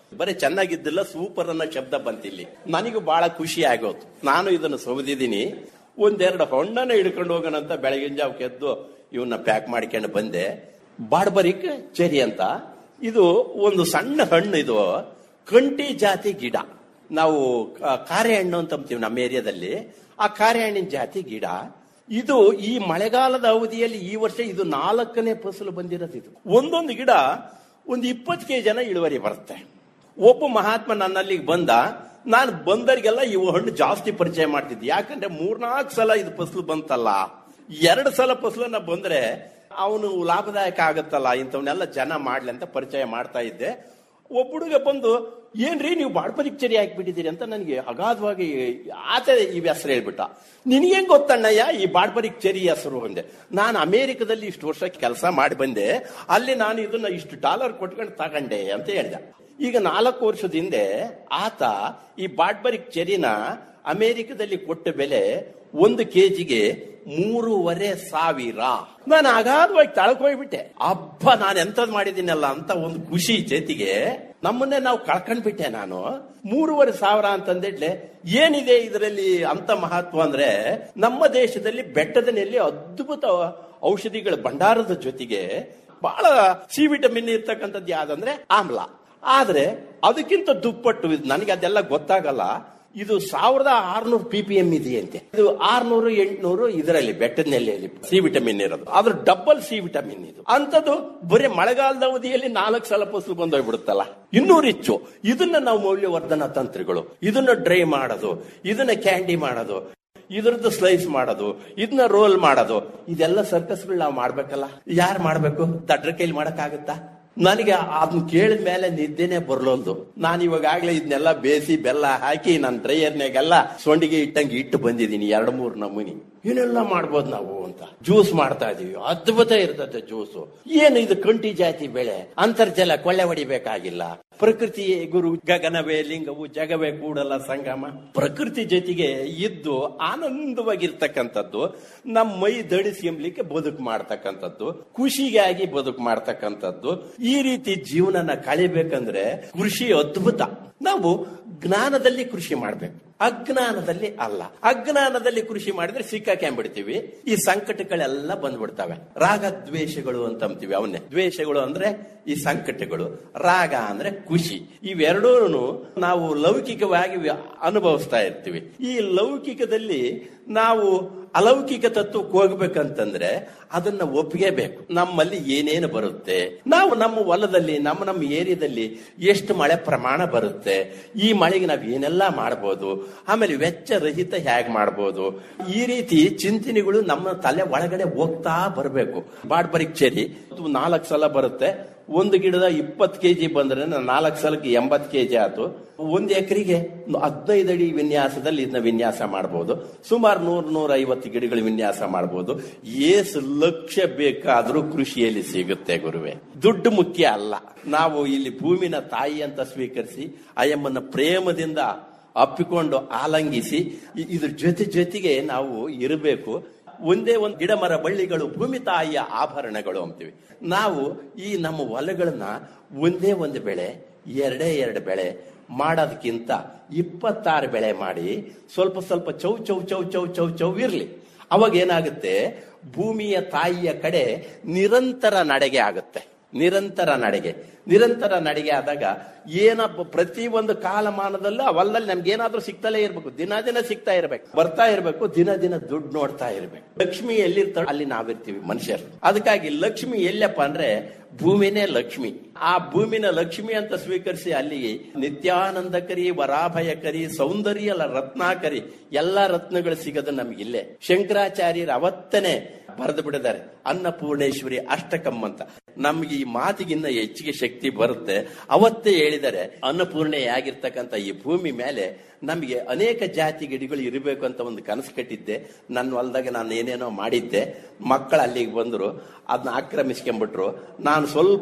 ಬರೀ ಚೆನ್ನಾಗಿದ್ದಿಲ್ಲ ಸೂಪರ್ ಅನ್ನೋ ಶಬ್ದ ಬಂತಿಲ್ಲಿ ನನಗೂ ಬಹಳ ಖುಷಿ ಆಗೋತು ನಾನು ಇದನ್ನು ಸೌದಿದ್ದೀನಿ ಒಂದೆರಡು ಹಣ್ಣನ್ನ ಹಿಡ್ಕೊಂಡು ಹೋಗೋಣ ಅಂತ ಬೆಳಗಿನ ಜಾವಕ್ಕೆ ಎದ್ದು ಇವನ್ನ ಪ್ಯಾಕ್ ಮಾಡ್ಕೊಂಡು ಬಂದೆ ಬಾಡ್ಬರಿಕ್ ಚೆರಿ ಅಂತ ಇದು ಒಂದು ಸಣ್ಣ ಹಣ್ಣು ಇದು ಕಂಟಿ ಜಾತಿ ಗಿಡ ನಾವು ಕ- ಕಾರೆ ಹಣ್ಣು ಅಂತ ಅಂತೀವಿ ನಮ್ಮ ಏರಿಯಾದಲ್ಲಿ ಆ ಕಾರೆ ಹಣ್ಣಿನ ಜಾತಿ ಗಿಡ ಇದು ಈ ಮಳೆಗಾಲದ ಅವಧಿಯಲ್ಲಿ ಈ ವರ್ಷ ಇದು ನಾಲ್ಕನೇ ಫಸಲು ಬಂದಿರೋದು ಇದು ಒಂದೊಂದು ಗಿಡ ಒಂದು ಇಪ್ಪತ್ತು ಕೆ ಜನ ಇಳುವರಿ ಬರುತ್ತೆ ಒಬ್ಬ ಮಹಾತ್ಮ ನನ್ನಲ್ಲಿಗೆ ಬಂದ ನಾನು ಬಂದರಿಗೆಲ್ಲ ಇವು ಹಣ್ಣು ಜಾಸ್ತಿ ಪರಿಚಯ ಮಾಡ್ತಿದ್ದೆ ಯಾಕಂದ್ರೆ ಮೂರ್ನಾಲ್ಕು ಸಲ ಇದು ಫಸಲು ಬಂತಲ್ಲ ಎರಡು ಸಲ ಫಸಲನ್ನ ಬಂದ್ರೆ ಅವನು ಲಾಭದಾಯಕ ಆಗತ್ತಲ್ಲ ಇಂಥವನ್ನೆಲ್ಲ ಜನ ಮಾಡ್ಲಿ ಅಂತ ಪರಿಚಯ ಮಾಡ್ತಾ ಇದ್ದೆ ಒಬ್ಬ ಹುಡುಗ ಬಂದು ಏನ್ರಿ ನೀವು ಬಾಡ್ಪದಿಕ್ ಚರಿ ಹಾಕ್ಬಿಟ್ಟಿದ್ದೀರಿ ಅಂತ ನನಗೆ ಅಗಾಧವಾಗಿ ಆತ ಈ ಹೆಸರು ಹೇಳ್ಬಿಟ್ಟ ನಿನಗೇನ್ ಗೊತ್ತಣ್ಣಯ್ಯ ಈ ಬಾಡ್ಪರಿಕ್ ಚೆರಿ ಹೆಸರು ಅಂದೆ ನಾನು ಅಮೆರಿಕದಲ್ಲಿ ಇಷ್ಟು ವರ್ಷ ಕೆಲಸ ಮಾಡಿ ಬಂದೆ ಅಲ್ಲಿ ನಾನು ಇದನ್ನ ಇಷ್ಟು ಡಾಲರ್ ಕೊಟ್ಕೊಂಡು ತಗಂಡೆ ಅಂತ ಹೇಳ್ದೆ ಈಗ ನಾಲ್ಕು ವರ್ಷದ ಹಿಂದೆ ಆತ ಈ ಬಾಡ್ಬರಿಕ್ ಚೆರಿನ ಅಮೆರಿಕದಲ್ಲಿ ಕೊಟ್ಟ ಬೆಲೆ ಒಂದು ಕೆಜಿಗೆ ಮೂರುವರೆ ಸಾವಿರ ನಾನು ಅಗಾಧವಾಗಿ ತಳ್ಕೊಯ್ಬಿಟ್ಟೆ ಹಬ್ಬ ನಾನು ಎಂತದ್ ಮಾಡಿದ್ದೀನಲ್ಲ ಅಂತ ಒಂದು ಖುಷಿ ಜೊತೆಗೆ ನಮ್ಮನ್ನೇ ನಾವು ಕಳ್ಕೊಂಡ್ಬಿಟ್ಟೆ ನಾನು ಮೂರುವರೆ ಸಾವಿರ ಅಂತಂದಿಡ್ಲೆ ಏನಿದೆ ಇದರಲ್ಲಿ ಅಂತ ಮಹತ್ವ ಅಂದ್ರೆ ನಮ್ಮ ದೇಶದಲ್ಲಿ ಬೆಟ್ಟದ ನೆಲ್ಲಿ ಅದ್ಭುತ ಔಷಧಿಗಳ ಭಂಡಾರದ ಜೊತೆಗೆ ಬಹಳ ಸಿ ವಿಟಮಿನ್ ಇರ್ತಕ್ಕಂಥದ್ದು ಯಾವ್ದಂದ್ರೆ ಆಮ್ಲ ಆದ್ರೆ ಅದಕ್ಕಿಂತ ದುಪ್ಪಟ್ಟು ಇದು ನನಗೆ ಅದೆಲ್ಲ ಗೊತ್ತಾಗಲ್ಲ ಇದು ಸಾವಿರದ ಆರ್ನೂರು ಪಿ ಪಿ ಎಂ ಇದೆಯಂತೆ ಇದು ಆರ್ನೂರು ಎಂಟ್ನೂರು ಇದರಲ್ಲಿ ಬೆಟ್ಟದ ನೆಲೆಯಲ್ಲಿ ಸಿ ವಿಟಮಿನ್ ಇರೋದು ಅದ್ರ ಡಬಲ್ ಸಿ ವಿಟಮಿನ್ ಇದು ಅಂತದ್ದು ಬರೀ ಮಳೆಗಾಲದ ಅವಧಿಯಲ್ಲಿ ನಾಲ್ಕು ಸಲ ಫಸಲು ಬಂದೋಗ್ಬಿಡುತ್ತಲ್ಲ ಇನ್ನೂ ರಿಚ್ಚು ಇದನ್ನ ನಾವು ಮೌಲ್ಯವರ್ಧನ ತಂತ್ರಗಳು ಇದನ್ನ ಡ್ರೈ ಮಾಡೋದು ಇದನ್ನ ಕ್ಯಾಂಡಿ ಮಾಡೋದು ಇದ್ರದ್ದು ಸ್ಲೈಸ್ ಮಾಡೋದು ಇದನ್ನ ರೋಲ್ ಮಾಡೋದು ಇದೆಲ್ಲ ಸರ್ಕಸ್ಗಳು ನಾವು ಮಾಡ್ಬೇಕಲ್ಲ ಯಾರು ಮಾಡ್ಬೇಕು ದಡ್ರ ಕೈಲಿ ಮಾಡಕ್ಕಾಗತ್ತಾ ನನಗೆ ಅದನ್ನ ಕೇಳಿದ ಮೇಲೆ ನಿದ್ದೆನೆ ಬರ್ಲೊಂದು ನಾನು ಇವಾಗಲೇ ಇದನ್ನೆಲ್ಲ ಬೇಯಿಸಿ ಬೆಲ್ಲ ಹಾಕಿ ನಾನು ಡ್ರೈಯರ್ನಾಗೆಲ್ಲ ಸೊಂಡಿಗೆ ಇಟ್ಟಂಗೆ ಇಟ್ಟು ಬಂದಿದ್ದೀನಿ ಎರಡು ಮೂರು ನಮೂನಿ ಏನೆಲ್ಲ ಮಾಡ್ಬೋದು ನಾವು ಅಂತ ಜ್ಯೂಸ್ ಮಾಡ್ತಾ ಇದೀವಿ ಅದ್ಭುತ ಇರ್ತದೆ ಜ್ಯೂಸು ಏನು ಇದು ಕಂಟಿ ಜಾತಿ ಬೆಳೆ ಅಂತರ್ಜಲ ಕೊಳ್ಳೆ ಹೊಡಿಬೇಕಾಗಿಲ್ಲ ಪ್ರಕೃತಿ ಗುರು ಗಗನವೇ ಲಿಂಗವು ಜಗವೇ ಕೂಡಲ ಸಂಗಮ ಪ್ರಕೃತಿ ಜೊತೆಗೆ ಇದ್ದು ಆನಂದವಾಗಿರ್ತಕ್ಕಂಥದ್ದು ನಮ್ಮ ಮೈ ದಡಿಸಿ ಎಂಬ್ಲಿಕ್ಕೆ ಬದುಕು ಮಾಡ್ತಕ್ಕಂಥದ್ದು ಖುಷಿಗಾಗಿ ಬದುಕು ಮಾಡ್ತಕ್ಕಂಥದ್ದು ಈ ರೀತಿ ಜೀವನನ ಕಳಿಬೇಕಂದ್ರೆ ಕೃಷಿ ಅದ್ಭುತ ನಾವು ಜ್ಞಾನದಲ್ಲಿ ಕೃಷಿ ಮಾಡ್ಬೇಕು ಅಜ್ಞಾನದಲ್ಲಿ ಅಲ್ಲ ಅಜ್ಞಾನದಲ್ಲಿ ಕೃಷಿ ಮಾಡಿದ್ರೆ ಸಿಕ್ಕಾಕೊಂಡ್ಬಿಡ್ತೀವಿ ಈ ಸಂಕಟಗಳೆಲ್ಲ ಬಂದ್ಬಿಡ್ತವೆ ರಾಗ ದ್ವೇಷಗಳು ಅಂತ ಅಂತೀವಿ ಅವನ್ನೇ ದ್ವೇಷಗಳು ಅಂದ್ರೆ ಈ ಸಂಕಟಗಳು ರಾಗ ಅಂದ್ರೆ ಖುಷಿ ಇವೆರಡೂ ನಾವು ಲೌಕಿಕವಾಗಿ ವ್ಯ- ಅನುಭವಿಸ್ತಾ ಇರ್ತೀವಿ ಈ ಲೌಕಿಕದಲ್ಲಿ ನಾವು ಅಲೌಕಿಕ ತತ್ವಕ್ಕೆ ಹೋಗ್ಬೇಕಂತಂದ್ರೆ ಅದನ್ನ ಒಪ್ಪಿಗೆಬೇಕು ನಮ್ಮಲ್ಲಿ ಏನೇನು ಬರುತ್ತೆ ನಾವು ನಮ್ಮ ಹೊಲದಲ್ಲಿ ನಮ್ಮ ನಮ್ಮ ಏರಿಯಾದಲ್ಲಿ ಎಷ್ಟು ಮಳೆ ಪ್ರಮಾಣ ಬರುತ್ತೆ ಈ ಮಳೆಗೆ ನಾವು ಏನೆಲ್ಲ ಮಾಡ್ಬೋದು ಆಮೇಲೆ ವೆಚ್ಚ ರಹಿತ ಹೇಗ್ ಮಾಡ್ಬೋದು ಈ ರೀತಿ ಚಿಂತನೆಗಳು ನಮ್ಮ ತಲೆ ಒಳಗಡೆ ಹೋಗ್ತಾ ಬರಬೇಕು ಬಾಡ್ಬರಿಕ್ ಚೆರಿ ನಾಲ್ಕು ಸಲ ಬರುತ್ತೆ ಒಂದು ಗಿಡದ ಇಪ್ಪತ್ತು ಕೆಜಿ ಬಂದ್ರೆ ನಾಲ್ಕು ಸಲಕ್ಕೆ ಎಂಬತ್ತು ಕೆಜಿ ಆಯ್ತು ಒಂದು ಎಕರೆಗೆ ಹದಿನೈದು ಅಡಿ ವಿನ್ಯಾಸದಲ್ಲಿ ಇದನ್ನ ವಿನ್ಯಾಸ ಮಾಡಬಹುದು ಸುಮಾರು ನೂರ ನೂರ ಐವತ್ತು ಗಿಡಗಳ ವಿನ್ಯಾಸ ಮಾಡಬಹುದು ಏಸು ಲಕ್ಷ ಬೇಕಾದ್ರೂ ಕೃಷಿಯಲ್ಲಿ ಸಿಗುತ್ತೆ ಗುರುವೆ ದುಡ್ಡು ಮುಖ್ಯ ಅಲ್ಲ ನಾವು ಇಲ್ಲಿ ಭೂಮಿನ ತಾಯಿ ಅಂತ ಸ್ವೀಕರಿಸಿ ಅಯ್ಯಮ್ಮನ ಪ್ರೇಮದಿಂದ ಅಪ್ಪಿಕೊಂಡು ಆಲಂಗಿಸಿ ಇ- ಇದ್ರ ಜೊತೆ ಜೊತೆಗೆ ನಾವು ಇರಬೇಕು ಒಂದೇ ಒಂದು ಗಿಡ ಮರ ಬಳ್ಳಿಗಳು ಭೂಮಿ ತಾಯಿಯ ಆಭರಣಗಳು ಅಂತೀವಿ ನಾವು ಈ ನಮ್ಮ ಹೊಲಗಳನ್ನ ಒಂದೇ ಒಂದು ಬೆಳೆ ಎರಡೇ ಎರಡು ಬೆಳೆ ಮಾಡೋದಕ್ಕಿಂತ ಇಪ್ಪತ್ತಾರು ಬೆಳೆ ಮಾಡಿ ಸ್ವಲ್ಪ ಸ್ವಲ್ಪ ಚೌ ಚೌ ಚೌ ಚೌ ಚೌ ಚೌ ಇರ್ಲಿ ಅವಾಗ ಏನಾಗುತ್ತೆ ಭೂಮಿಯ ತಾಯಿಯ ಕಡೆ ನಿರಂತರ ನಡೆಗೆ ಆಗುತ್ತೆ ನಿರಂತರ ನಡೆಗೆ ನಿರಂತರ ನಡೆಗೆ ಆದಾಗ ಏನಪ್ಪ ಪ್ರತಿ ಒಂದು ಕಾಲಮಾನದಲ್ಲೂ ಅವಲ್ಲಲ್ಲಿ ನಮ್ಗೆ ಏನಾದ್ರೂ ಸಿಗ್ತಲೇ ಇರ್ಬೇಕು ದಿನ ದಿನ ಸಿಗ್ತಾ ಇರ್ಬೇಕು ಬರ್ತಾ ಇರ್ಬೇಕು ದಿನ ದಿನ ದುಡ್ಡು ನೋಡ್ತಾ ಇರ್ಬೇಕು ಲಕ್ಷ್ಮಿ ಎಲ್ಲಿರ್ತಾಳೆ ಅಲ್ಲಿ ನಾವಿರ್ತೀವಿ ಮನುಷ್ಯರು ಅದಕ್ಕಾಗಿ ಲಕ್ಷ್ಮಿ ಎಲ್ಲಪ್ಪ ಅಂದ್ರೆ ಭೂಮಿನೇ ಲಕ್ಷ್ಮಿ ಆ ಭೂಮಿನ ಲಕ್ಷ್ಮಿ ಅಂತ ಸ್ವೀಕರಿಸಿ ಅಲ್ಲಿ ನಿತ್ಯಾನಂದಕರಿ ವರಾಭಯಕರಿ ಸೌಂದರ್ಯ ಲ- ರತ್ನಾಕರಿ ಎಲ್ಲಾ ರತ್ನಗಳು ಸಿಗೋದು ನಮ್ಗಿಲ್ಲೇ ಶಂಕರಾಚಾರ್ಯರು ಅವತ್ತನೇ ಬರೆದು ಬಿಡಿದ್ದಾರೆ ಅನ್ನಪೂರ್ಣೇಶ್ವರಿ ಅಷ್ಟಕಂ ಅಂತ ನಮ್ಗೆ ಈ ಮಾತಿಗಿನ್ನ ಹೆಚ್ಚಿಗೆ ಶಕ್ತಿ ಬರುತ್ತೆ ಅವತ್ತೇ ಹೇಳಿದ್ದಾರೆ ಅನ್ನಪೂರ್ಣೆಯಾಗಿರ್ತಕ್ಕಂಥ ಈ ಭೂಮಿ ಮೇಲೆ ನಮಗೆ ಅನೇಕ ಜಾತಿ ಗಿಡಗಳು ಇರಬೇಕು ಅಂತ ಒಂದು ಕನಸು ಕಟ್ಟಿದ್ದೆ ನನ್ನ ಹೊಲದಾಗ ನಾನು ಏನೇನೋ ಮಾಡಿದ್ದೆ ಮಕ್ಕಳು ಅಲ್ಲಿಗೆ ಬಂದರು ಅದನ್ನ ಆಕ್ರಮಿಸ್ಕೊಂಡ್ಬಿಟ್ರು ನಾನು ಸ್ವಲ್ಪ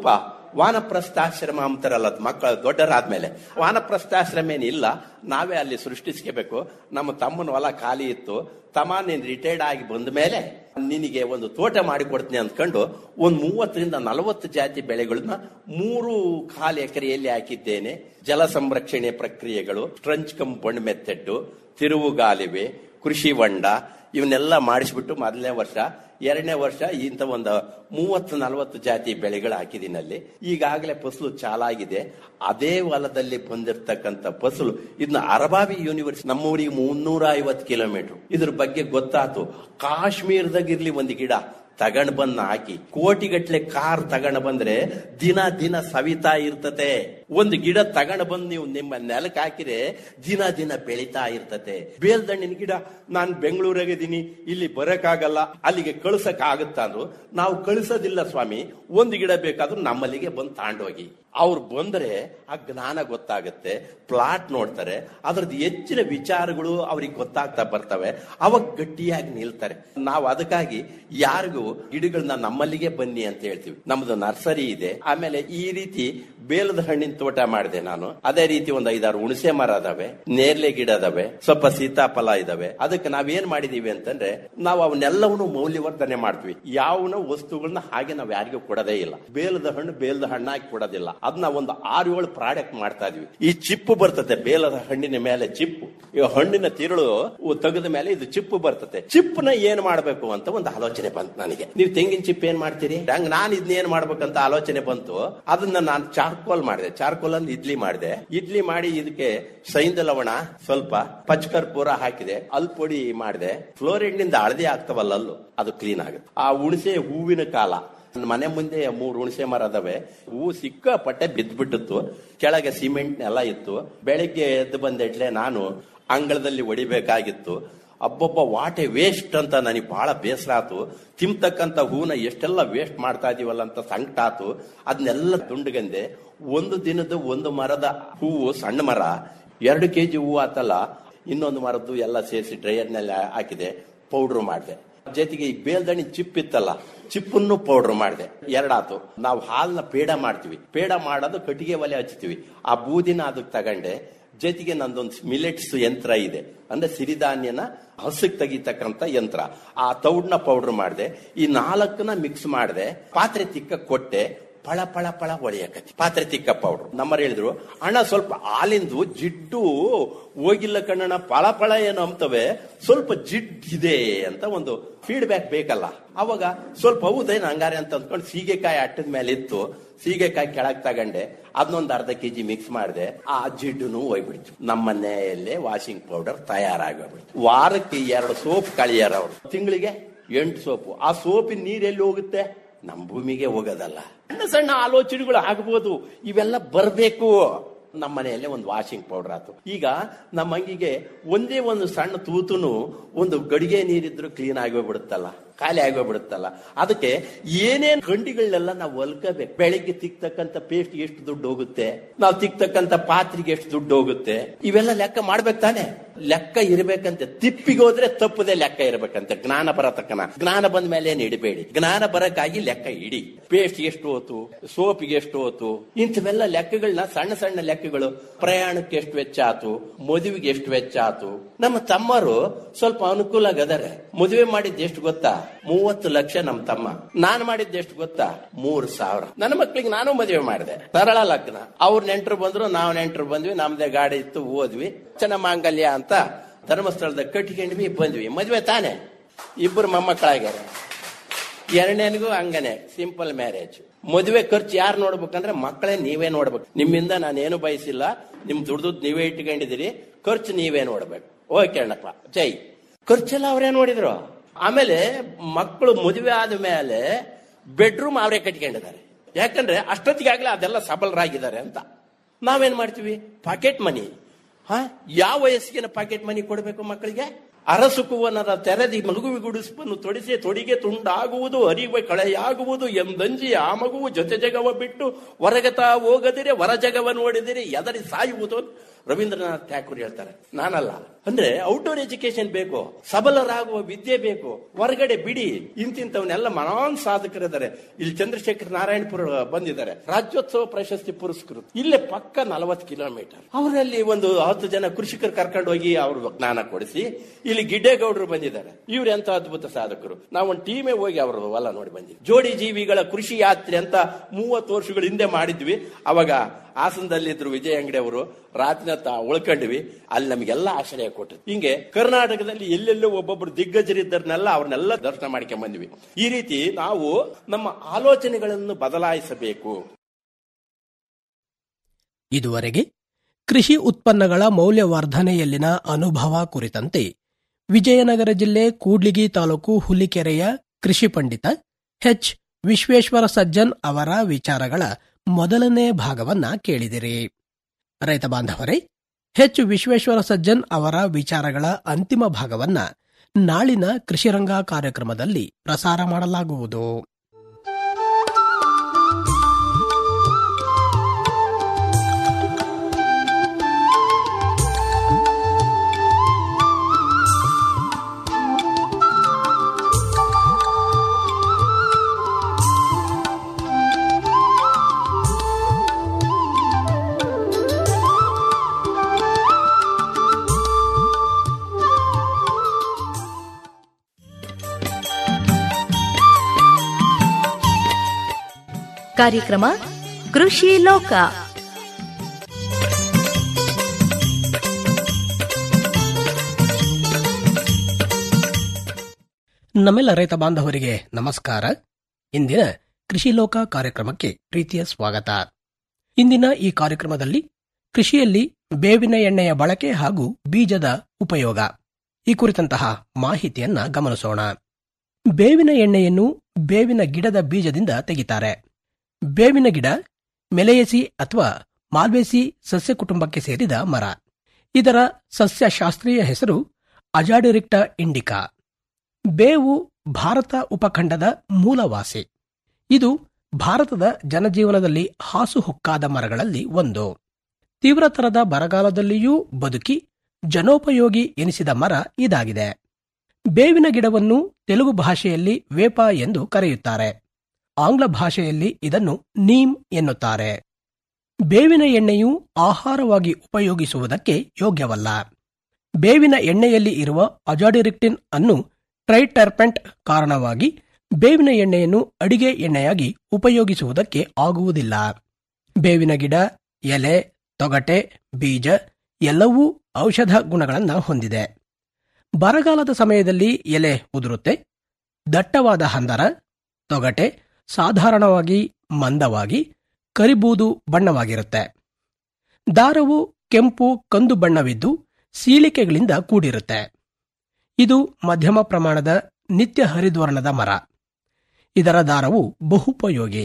ವಾನಪ್ರಸ್ಥಾಶ್ರಮ ಅಂತಾರಲ್ಲ ಮಕ್ಕಳು ದೊಡ್ಡರಾದ್ಮೇಲೆ ವಾನಪ್ರಸ್ಥಾಶ್ರಮ ಏನಿಲ್ಲ ನಾವೇ ಅಲ್ಲಿ ಸೃಷ್ಟಿಸ್ಕೋಬೇಕು ನಮ್ಮ ತಮ್ಮನ ಹೊಲ ಖಾಲಿ ಇತ್ತು ತಮ್ಮ ನೀನ್ ರಿಟೈರ್ಡ್ ಆಗಿ ಬಂದ ಮೇಲೆ ನಿನಗೆ ಒಂದು ತೋಟ ಮಾಡಿಕೊಡ್ತೀನಿ ಅಂದ್ಕೊಂಡು ಒಂದ್ ಮೂವತ್ತರಿಂದ ನಲವತ್ತು ಜಾತಿ ಬೆಳೆಗಳನ್ನ ಮೂರು ಕಾಲು ಎಕರೆಯಲ್ಲಿ ಹಾಕಿದ್ದೇನೆ ಜಲ ಸಂರಕ್ಷಣೆ ಪ್ರಕ್ರಿಯೆಗಳು ಟ್ರಂಚ್ ಕಂಪೌಂಡ್ ಮೆಥಡ್ ತಿರುವುಗಾಲಿವೆ ಕೃಷಿ ಹೊಂಡ ಇವನ್ನೆಲ್ಲ ಮಾಡಿಸ್ಬಿಟ್ಟು ಮೊದಲನೇ ವರ್ಷ ಎರಡನೇ ವರ್ಷ ಇಂಥ ಒಂದು ಮೂವತ್ತು ನಲವತ್ತು ಜಾತಿ ಬೆಳೆಗಳು ಹಾಕಿದ್ದೀನಿ ಅಲ್ಲಿ ಈಗಾಗಲೇ ಫಸಲು ಚಾಲಾಗಿದೆ ಅದೇ ಹೊಲದಲ್ಲಿ ಬಂದಿರತಕ್ಕಂತ ಫಸಲು ಇದನ್ನ ಅರಬಾವಿ ಯೂನಿವರ್ಸಿಟಿ ನಮ್ಮೂರಿಗೆ ಮುನ್ನೂರ ಐವತ್ತು ಕಿಲೋಮೀಟರ್ ಇದ್ರ ಬಗ್ಗೆ ಗೊತ್ತಾತು ಕಾಶ್ಮೀರದಾಗಿರ್ಲಿ ಒಂದು ಗಿಡ ತಗೊಂಡ್ ಬಂದ್ ಹಾಕಿ ಕೋಟಿಗಟ್ಲೆ ಕಾರ್ ತಗೊಂಡ್ ಬಂದ್ರೆ ದಿನ ದಿನ ಸವಿತಾ ಇರ್ತತೆ ಒಂದು ಗಿಡ ತಗೊಂಡ್ ಬಂದ್ ನೀವು ನಿಮ್ಮ ನೆಲಕ್ಕೆ ಹಾಕಿದ್ರೆ ದಿನ ದಿನ ಬೆಳಿತಾ ಇರ್ತತೆ ಬೇಲ್ದಣ್ಣಿನ ಗಿಡ ನಾನ್ ಬೆಂಗಳೂರಾಗಿದ್ದೀನಿ ಇಲ್ಲಿ ಬರಕ್ಕಾಗಲ್ಲ ಅಲ್ಲಿಗೆ ಕಳ್ಸಕ್ ಆಗುತ್ತಾ ಅಂದ್ರು ನಾವು ಕಳಿಸೋದಿಲ್ಲ ಸ್ವಾಮಿ ಒಂದು ಗಿಡ ಬೇಕಾದ್ರೂ ನಮ್ಮಲ್ಲಿಗೆ ಬಂದು ತಾಂಡೋಗಿ ಅವ್ರು ಬಂದ್ರೆ ಆ ಜ್ಞಾನ ಗೊತ್ತಾಗುತ್ತೆ ಪ್ಲಾಟ್ ನೋಡ್ತಾರೆ ಅದ್ರದ್ದು ಹೆಚ್ಚಿನ ವಿಚಾರಗಳು ಅವ್ರಿಗೆ ಗೊತ್ತಾಗ್ತಾ ಬರ್ತವೆ ಅವಾಗ ಗಟ್ಟಿಯಾಗಿ ನಿಲ್ತಾರೆ ನಾವು ಅದಕ್ಕಾಗಿ ಯಾರಿಗೂ ಗಿಡಗಳನ್ನ ನಮ್ಮಲ್ಲಿಗೆ ಬನ್ನಿ ಅಂತ ಹೇಳ್ತೀವಿ ನಮ್ದು ನರ್ಸರಿ ಇದೆ ಆಮೇಲೆ ಈ ರೀತಿ ಬೇಲದ ಹಣ್ಣಿನ ತೋಟ ಮಾಡಿದೆ ನಾನು ಅದೇ ರೀತಿ ಒಂದು ಐದಾರು ಹುಣಸೆ ಮರ ಅದಾವೆ ನೇರ್ಲೆ ಗಿಡ ಅದಾವೆ ಸ್ವಲ್ಪ ಸೀತಾಫಲ ಇದಾವೆ ಅದಕ್ಕೆ ನಾವೇನ್ ಮಾಡಿದೀವಿ ಅಂತಂದ್ರೆ ನಾವು ಅವನ್ನೆಲ್ಲವನ್ನು ಮೌಲ್ಯವರ್ಧನೆ ಮಾಡ್ತೀವಿ ಯಾವನ ವಸ್ತುಗಳನ್ನ ಹಾಗೆ ನಾವ್ ಯಾರಿಗೂ ಕೊಡೋದೇ ಇಲ್ಲ ಬೇಲದ ಹಣ್ಣು ಬೇಲದ ಹಣ್ಣಾಗಿ ಕೊಡೋದಿಲ್ಲ ಅದನ್ನ ಒಂದು ಆರು ಏಳು ಪ್ರಾಡಕ್ಟ್ ಮಾಡ್ತಾ ಇದೀವಿ ಈ ಚಿಪ್ಪು ಬರ್ತದೆ ಬೇಲದ ಹಣ್ಣಿನ ಮೇಲೆ ಚಿಪ್ಪು ಈ ಹಣ್ಣಿನ ತಿರುಳು ತೆಗೆದ ಮೇಲೆ ಇದು ಚಿಪ್ಪು ಬರ್ತದೆ ಚಿಪ್ಪನ ಏನ್ ಮಾಡ್ಬೇಕು ಅಂತ ಒಂದು ಆಲೋಚನೆ ಬಂತು ನನಗೆ ನೀವು ತೆಂಗಿನ ಚಿಪ್ಪು ಏನ್ ಮಾಡ್ತೀರಿ ಹಂಗ ನಾನು ಇದನ್ನ ಏನ್ ಮಾಡ್ಬೇಕಂತ ಆಲೋಚನೆ ಬಂತು ಅದನ್ನ ನಾನು ಚಾರ್ಕೋಲ್ ಮಾಡಿದೆ ಚಾರ್ಕೋಲ್ ಅಲ್ಲಿ ಇಡ್ಲಿ ಮಾಡಿದೆ ಇಡ್ಲಿ ಮಾಡಿ ಇದಕ್ಕೆ ಸೈಂದ ಲವಣ ಸ್ವಲ್ಪ ಪಚ್ಕರ್ಪೂರ ಹಾಕಿದೆ ಅಲ್ಲಿ ಪೊಡಿ ಮಾಡಿದೆ ಫ್ಲೋರಿಡ್ ನಿಂದ ಹಳದಿ ಆಗ್ತವಲ್ಲ ಅಲ್ಲು ಅದು ಕ್ಲೀನ್ ಆಗುತ್ತೆ ಆ ಹುಣಸೆ ಹೂವಿನ ಕಾಲ ನನ್ನ ಮನೆ ಮುಂದೆ ಮೂರು ಹುಣಸೆ ಮರ ಅದಾವೆ ಹೂ ಸಿಕ್ಕಾಪಟ್ಟೆ ಬಿದ್ದ್ಬಿಟ್ಟಿತ್ತು ಕೆಳಗೆ ಸಿಮೆಂಟ್ ನೆಲ ಇತ್ತು ಬೆಳಿಗ್ಗೆ ಎದ್ದು ಬಂದಿಟ್ಲೆ ನಾನು ಅಂಗಳದಲ್ಲಿ ಹೊಡಿಬೇಕಾಗಿತ್ತು ಅಬ್ಬೊಬ್ಬ ವಾಟೆ ವೇಸ್ಟ್ ಅಂತ ನನಗೆ ಬಹಳ ಬೇಸರ ಆತು ತಿಂತಕ್ಕಂತ ಹೂನ ಎಷ್ಟೆಲ್ಲ ವೇಸ್ಟ್ ಮಾಡ್ತಾ ಇದೀವಲ್ಲ ಅಂತ ಸಂಕಟ ಆತು ಅದನ್ನೆಲ್ಲ ದುಂಡುಗಂದೆ ಒಂದು ದಿನದ ಒಂದು ಮರದ ಹೂವು ಸಣ್ಣ ಮರ ಎರಡು ಕೆಜಿ ಹೂವು ಆತಲ್ಲ ಇನ್ನೊಂದು ಮರದ್ದು ಎಲ್ಲ ಸೇರಿಸಿ ಡ್ರೈಯರ್ನಲ್ಲಿ ಹಾಕಿದೆ ಪೌಡ್ರ್ ಮಾಡಿದೆ ಜೊತೆಗೆ ಈ ಬೇಲ್ದಣಿ ಚಿಪ್ ಇತ್ತಲ್ಲ ಚಿಪ್ಪನ್ನು ಪೌಡರ್ ಮಾಡಿದೆ ಎರಡಾತು ನಾವು ಹಾಲ್ನ ಪೇಡ ಮಾಡ್ತೀವಿ ಪೇಡ ಮಾಡೋದು ಕಟ್ಟಿಗೆ ಒಲೆ ಹಚ್ತೀವಿ ಆ ಬೂದಿನ ಅದಕ್ಕೆ ತಗಂಡೆ ಜೊತೆಗೆ ನಂದೊಂದು ಮಿಲೆಟ್ಸ್ ಯಂತ್ರ ಇದೆ ಅಂದ್ರೆ ಸಿರಿಧಾನ್ಯನ ಹಸಕ್ ತೆಗಿತಕ್ಕಂತ ಯಂತ್ರ ಆ ತೌಡ್ನ ಪೌಡರ್ ಮಾಡಿದೆ ಈ ನಾಲ್ಕನ್ನ ಮಿಕ್ಸ್ ಮಾಡಿದೆ ಪಾತ್ರೆ ತಿಕ್ಕ ಕೊಟ್ಟೆ ಪಳ ಪಳ ಪಳ ಹೊಳೆಯಕತಿ ಪಾತ್ರೆ ತಿಕ್ಕ ಪೌಡರ್ ನಮ್ಮರು ಹೇಳಿದ್ರು ಅಣ್ಣ ಸ್ವಲ್ಪ ಹಾಲಿಂದು ಜಿಡ್ಡು ಹೋಗಿಲ್ಲ ಕಣ್ಣಣ್ಣ ಪಳ ಪಳ ಏನು ಅಂತವೆ ಸ್ವಲ್ಪ ಜಿಡ್ ಇದೆ ಅಂತ ಒಂದು ಫೀಡ್ಬ್ಯಾಕ್ ಬೇಕಲ್ಲ ಅವಾಗ ಸ್ವಲ್ಪ ಹೌದೇನು ಹಂಗಾರೆ ಅಂತ ಅಂದ್ಕೊಂಡು ಸೀಗೆಕಾಯಿ ಅಟ್ಟದ ಮೇಲೆ ಇತ್ತು ಸೀಗೆಕಾಯಿ ಕೆಳಗ್ ತಗಂಡೆ ಅದನ್ನೊಂದು ಅರ್ಧ ಕೆಜಿ ಮಿಕ್ಸ್ ಮಾಡಿದೆ ಆ ಜಿಡ್ಡುನು ಹೋಗ್ಬಿಡ್ತು ನಮ್ಮ ಮನೆಯಲ್ಲೇ ವಾಷಿಂಗ್ ಪೌಡರ್ ತಯಾರಾಗೋಗ್ಬಿಡ್ತು ವಾರಕ್ಕೆ ಎರಡು ಸೋಪ್ ಕಳಿಯಾರ ಅವರು ತಿಂಗಳಿಗೆ ಎಂಟು ಸೋಪು ಆ ಸೋಪಿನ ನೀರೆಲ್ಲಿ ಹೋಗುತ್ತೆ ನಮ್ಮ ಭೂಮಿಗೆ ಹೋಗೋದಲ್ಲ ಸಣ್ಣ ಸಣ್ಣ ಆಲೋಚನೆಗಳು ಆಗ್ಬೋದು ಇವೆಲ್ಲ ಬರಬೇಕು ನಮ್ಮ ಮನೆಯಲ್ಲೇ ಒಂದು ವಾಷಿಂಗ್ ಪೌಡರ್ ಆತು ಈಗ ನಮ್ಮ ಅಂಗಿಗೆ ಒಂದೇ ಒಂದು ಸಣ್ಣ ತೂತುನು ಒಂದು ಗಡಿಗೆ ನೀರಿದ್ರು ಕ್ಲೀನ್ ಆಗೋಗ್ಬಿಡುತ್ತಲ್ಲ ಖಾಲಿ ಆಗೋಗ್ಬಿಡುತ್ತಲ್ಲ ಅದಕ್ಕೆ ಏನೇನ್ ಗಂಡಿಗಳನ್ನೆಲ್ಲ ನಾವು ಹೊಲ್ಕೋಬೇಕು ಬೆಳಿಗ್ಗೆ ತಿಕ್ತಕ್ಕಂತ ಪೇಸ್ಟ್ ಎಷ್ಟು ದುಡ್ಡು ಹೋಗುತ್ತೆ ನಾವು ತಿಕ್ತಕ್ಕಂತ ಪಾತ್ರೆಗೆ ಎಷ್ಟು ದುಡ್ಡು ಹೋಗುತ್ತೆ ಇವೆಲ್ಲ ಲೆಕ್ಕ ಮಾಡ್ಬೇಕು ತಾನೆ ಲೆಕ್ಕ ಇರ್ಬೇಕಂತೆ ತಿಪ್ಪಿಗೆ ಹೋದ್ರೆ ತಪ್ಪದೆ ಲೆಕ್ಕ ಇರ್ಬೇಕಂತೆ ಜ್ಞಾನ ಬರತಕ್ಕನ ಜ್ಞಾನ ಬಂದ ಮೇಲೆ ಏನ್ ಇಡಬೇಡಿ ಜ್ಞಾನ ಬರಕ್ಕಾಗಿ ಲೆಕ್ಕ ಇಡಿ ಪೇಸ್ಟ್ ಎಷ್ಟು ಹೋತು ಸೋಪಿಗೆ ಎಷ್ಟು ಹೋತು ಇಂಥವೆಲ್ಲ ಲೆಕ್ಕಗಳನ್ನ ಸಣ್ಣ ಸಣ್ಣ ಲೆಕ್ಕಗಳು ಪ್ರಯಾಣಕ್ಕೆ ಎಷ್ಟು ವೆಚ್ಚ ಆತು ಮದುವೆಗೆ ಎಷ್ಟು ವೆಚ್ಚ ಆತು ನಮ್ಮ ತಮ್ಮರು ಸ್ವಲ್ಪ ಅನುಕೂಲ ಆಗದಾರೆ ಮದುವೆ ಮಾಡಿದ್ದು ಎಷ್ಟು ಗೊತ್ತಾ ಮೂವತ್ತು ಲಕ್ಷ ನಮ್ಮ ತಮ್ಮ ನಾನು ಮಾಡಿದ್ದು ಎಷ್ಟು ಗೊತ್ತಾ ಮೂರ್ ಸಾವಿರ ನನ್ನ ಮಕ್ಳಿಗೆ ನಾನು ಮದುವೆ ಮಾಡಿದೆ ಸರಳ ಲಗ್ನ ಅವ್ರ ನೆಂಟರು ಬಂದ್ರು ನಾವು ನೆಂಟರು ಬಂದ್ವಿ ನಮ್ದೇ ಗಾಡಿ ಇತ್ತು ಹೋದ್ವಿ ಚೆನ್ನ ಮಾಂಗಲ್ಯ ಅಂತ ಧರ್ಮಸ್ಥಳದ ಕಟ್ಕೊಂಡ್ವಿ ಬಂದ್ವಿ ಮದುವೆ ತಾನೆ ಇಬ್ಬರು ಮೊಮ್ಮಕ್ಕಳಾಗ್ಯಾರ ಎರಡನೇನಿಗೂ ಹಂಗನೆ ಸಿಂಪಲ್ ಮ್ಯಾರೇಜ್ ಮದುವೆ ಖರ್ಚು ಯಾರು ನೋಡ್ಬೇಕಂದ್ರೆ ಮಕ್ಕಳೇ ನೀವೇ ನೋಡ್ಬೇಕು ನಿಮ್ಮಿಂದ ನಾನೇನು ಬಯಸಿಲ್ಲ ನಿಮ್ ದುಡ್ದು ನೀವೇ ಇಟ್ಕೊಂಡಿದ್ದೀರಿ ಖರ್ಚು ನೀವೇ ನೋಡ್ಬೇಕು ಓಕೆ ಅಣ್ಣಪ್ಪ ಜೈ ಖರ್ಚೆಲ್ಲ ಅವರೇ ನೋಡಿದ್ರು ಆಮೇಲೆ ಮಕ್ಕಳು ಮದುವೆ ಆದ ಮೇಲೆ ಬೆಡ್ರೂಮ್ ಅವರೇ ಕಟ್ಕೊಂಡಿದ್ದಾರೆ ಯಾಕಂದ್ರೆ ಅಷ್ಟೊತ್ತಿಗಾಗ್ಲೇ ಅದೆಲ್ಲ ಸಬಲರಾಗಿದ್ದಾರೆ ಅಂತ ನಾವೇನ್ ಮಾಡ್ತೀವಿ ಪಾಕೆಟ್ ಮನಿ ಹ ಯಾವ ವಯಸ್ಸಿಗೆ ಪಾಕೆಟ್ ಮನಿ ಕೊಡಬೇಕು ಮಕ್ಕಳಿಗೆ ಅರಸುಕುವನರ ತೆರೆದಿ ಮಗುವಿಗುಡಿಸ್ಪನ್ನು ತೊಡಿಸಿ ತೊಡಿಗೆ ತುಂಡಾಗುವುದು ಅರಿವೆ ಕಳೆಯಾಗುವುದು ಎಂದಂಜಿ ಆ ಮಗುವು ಜೊತೆ ಜಗವ ಬಿಟ್ಟು ಹೊರಗತ ಹೋಗದಿರೆ ಹೊರ ಜಗವ ನೋಡಿದಿರಿ ಎದರಿ ಸಾಯುವುದು ರವೀಂದ್ರನಾಥ್ ಠಾಕೂರ್ ಹೇಳ್ತಾರೆ ನಾನಲ್ಲ ಅಂದ್ರೆ ಔಟ್ಡೋರ್ ಎಜುಕೇಶನ್ ಬೇಕು ಸಬಲರಾಗುವ ವಿದ್ಯೆ ಬೇಕು ಹೊರಗಡೆ ಬಿಡಿ ಇಂತಿಂತವನ್ನೆಲ್ಲ ಮಹಾನ್ ಸಾಧಕರಿದ್ದಾರೆ ಇಲ್ಲಿ ಚಂದ್ರಶೇಖರ್ ನಾರಾಯಣಪುರ ಬಂದಿದ್ದಾರೆ ರಾಜ್ಯೋತ್ಸವ ಪ್ರಶಸ್ತಿ ಪುರಸ್ಕೃತ ಇಲ್ಲೇ ಪಕ್ಕ ನಲವತ್ತು ಕಿಲೋಮೀಟರ್ ಅವರಲ್ಲಿ ಒಂದು ಹತ್ತು ಜನ ಕೃಷಿಕರು ಕರ್ಕೊಂಡು ಹೋಗಿ ಅವ್ರ ಜ್ಞಾನ ಕೊಡಿಸಿ ಇಲ್ಲಿ ಗಿಡ್ಡೇಗೌಡರು ಬಂದಿದ್ದಾರೆ ಇವ್ರು ಎಂತ ಅದ್ಭುತ ಸಾಧಕರು ನಾವು ಒಂದು ಟೀಮೇ ಹೋಗಿ ಅವರು ಹೊಲ ನೋಡಿ ಬಂದಿದ್ವಿ ಜೋಡಿ ಜೀವಿಗಳ ಕೃಷಿ ಯಾತ್ರೆ ಅಂತ ಮೂವತ್ತು ವರ್ಷಗಳ ಹಿಂದೆ ಮಾಡಿದ್ವಿ ಅವಾಗ ಹಾಸನದಲ್ಲಿದ್ರು ವಿಜಯ ಅಂಗಡಿ ಅವರು ರಾತ್ರಿ ಹೊತ್ತು ಉಳ್ಕೊಂಡ್ವಿ ಅಲ್ಲಿ ನಮಗೆಲ್ಲ ಆಶ್ರಯ ಕೊಟ್ಟರು ಹಿಂಗೆ ಕರ್ನಾಟಕದಲ್ಲಿ ಎಲ್ಲೆಲ್ಲೋ ಒಬ್ಬೊಬ್ರು ದಿಗ್ಗಜರಿದ್ದರನ್ನೆಲ್ಲ ಅವ್ರನ್ನೆಲ್ಲ ದರ್ಶನ ಮಾಡ್ಕೊಂಡ್ ಬಂದ್ವಿ ಈ ರೀತಿ ನಾವು ನಮ್ಮ ಆಲೋಚನೆಗಳನ್ನು ಬದಲಾಯಿಸಬೇಕು ಇದುವರೆಗೆ ಕೃಷಿ ಉತ್ಪನ್ನಗಳ ಮೌಲ್ಯವರ್ಧನೆಯಲ್ಲಿನ ಅನುಭವ ಕುರಿತಂತೆ ವಿಜಯನಗರ ಜಿಲ್ಲೆ ಕೂಡ್ಲಿಗಿ ತಾಲೂಕು ಹುಲಿಕೆರೆಯ ಕೃಷಿ ಪಂಡಿತ ಎಚ್ ವಿಶ್ವೇಶ್ವರ ಸಜ್ಜನ್ ಅವರ ವಿಚಾರಗಳ ಮೊದಲನೇ ಭಾಗವನ್ನ ಕೇಳಿದಿರಿ ರೈತ ಬಾಂಧವರೇ ಎಚ್ ವಿಶ್ವೇಶ್ವರ ಸಜ್ಜನ್ ಅವರ ವಿಚಾರಗಳ ಅಂತಿಮ ಭಾಗವನ್ನ ನಾಳಿನ ಕೃಷಿರಂಗ ಕಾರ್ಯಕ್ರಮದಲ್ಲಿ ಪ್ರಸಾರ ಮಾಡಲಾಗುವುದು ಕಾರ್ಯಕ್ರಮ ಕೃಷಿ ಲೋಕ ನಮ್ಮೆಲ್ಲ ರೈತ ಬಾಂಧವರಿಗೆ ನಮಸ್ಕಾರ ಇಂದಿನ ಕೃಷಿ ಲೋಕ ಕಾರ್ಯಕ್ರಮಕ್ಕೆ ಪ್ರೀತಿಯ ಸ್ವಾಗತ ಇಂದಿನ ಈ ಕಾರ್ಯಕ್ರಮದಲ್ಲಿ ಕೃಷಿಯಲ್ಲಿ ಬೇವಿನ ಎಣ್ಣೆಯ ಬಳಕೆ ಹಾಗೂ ಬೀಜದ ಉಪಯೋಗ ಈ ಕುರಿತಂತಹ ಮಾಹಿತಿಯನ್ನ ಗಮನಿಸೋಣ ಬೇವಿನ ಎಣ್ಣೆಯನ್ನು ಬೇವಿನ ಗಿಡದ ಬೀಜದಿಂದ ತೆಗಿತಾರೆ ಬೇವಿನ ಗಿಡ ಮೆಲೆಯಸಿ ಅಥವಾ ಮಾಲ್ವೇಸಿ ಸಸ್ಯ ಕುಟುಂಬಕ್ಕೆ ಸೇರಿದ ಮರ ಇದರ ಸಸ್ಯಶಾಸ್ತ್ರೀಯ ಹೆಸರು ಅಜಾಡಿರಿಕ್ಟಾ ಇಂಡಿಕಾ ಬೇವು ಭಾರತ ಉಪಖಂಡದ ಮೂಲವಾಸಿ ಇದು ಭಾರತದ ಜನಜೀವನದಲ್ಲಿ ಹಾಸುಹೊಕ್ಕಾದ ಮರಗಳಲ್ಲಿ ಒಂದು ತೀವ್ರತರದ ಬರಗಾಲದಲ್ಲಿಯೂ ಬದುಕಿ ಜನೋಪಯೋಗಿ ಎನಿಸಿದ ಮರ ಇದಾಗಿದೆ ಬೇವಿನ ಗಿಡವನ್ನು ತೆಲುಗು ಭಾಷೆಯಲ್ಲಿ ವೇಪ ಎಂದು ಕರೆಯುತ್ತಾರೆ ಆಂಗ್ಲ ಭಾಷೆಯಲ್ಲಿ ಇದನ್ನು ನೀಮ್ ಎನ್ನುತ್ತಾರೆ ಬೇವಿನ ಎಣ್ಣೆಯು ಆಹಾರವಾಗಿ ಉಪಯೋಗಿಸುವುದಕ್ಕೆ ಯೋಗ್ಯವಲ್ಲ ಬೇವಿನ ಎಣ್ಣೆಯಲ್ಲಿ ಇರುವ ಅಜಾಡಿರಿಕ್ಟಿನ್ ಅನ್ನು ಟ್ರೈಟರ್ಪೆಂಟ್ ಕಾರಣವಾಗಿ ಬೇವಿನ ಎಣ್ಣೆಯನ್ನು ಅಡಿಗೆ ಎಣ್ಣೆಯಾಗಿ ಉಪಯೋಗಿಸುವುದಕ್ಕೆ ಆಗುವುದಿಲ್ಲ ಬೇವಿನ ಗಿಡ ಎಲೆ ತೊಗಟೆ ಬೀಜ ಎಲ್ಲವೂ ಔಷಧ ಗುಣಗಳನ್ನು ಹೊಂದಿದೆ ಬರಗಾಲದ ಸಮಯದಲ್ಲಿ ಎಲೆ ಉದುರುತ್ತೆ ದಟ್ಟವಾದ ಹಂದರ ತೊಗಟೆ ಸಾಧಾರಣವಾಗಿ ಮಂದವಾಗಿ ಕರಿಬೂದು ಬಣ್ಣವಾಗಿರುತ್ತೆ ದಾರವು ಕೆಂಪು ಕಂದು ಬಣ್ಣವಿದ್ದು ಸೀಳಿಕೆಗಳಿಂದ ಕೂಡಿರುತ್ತೆ ಇದು ಮಧ್ಯಮ ಪ್ರಮಾಣದ ನಿತ್ಯ ಹರಿದ್ವರ್ಣದ ಮರ ಇದರ ದಾರವು ಬಹುಪಯೋಗಿ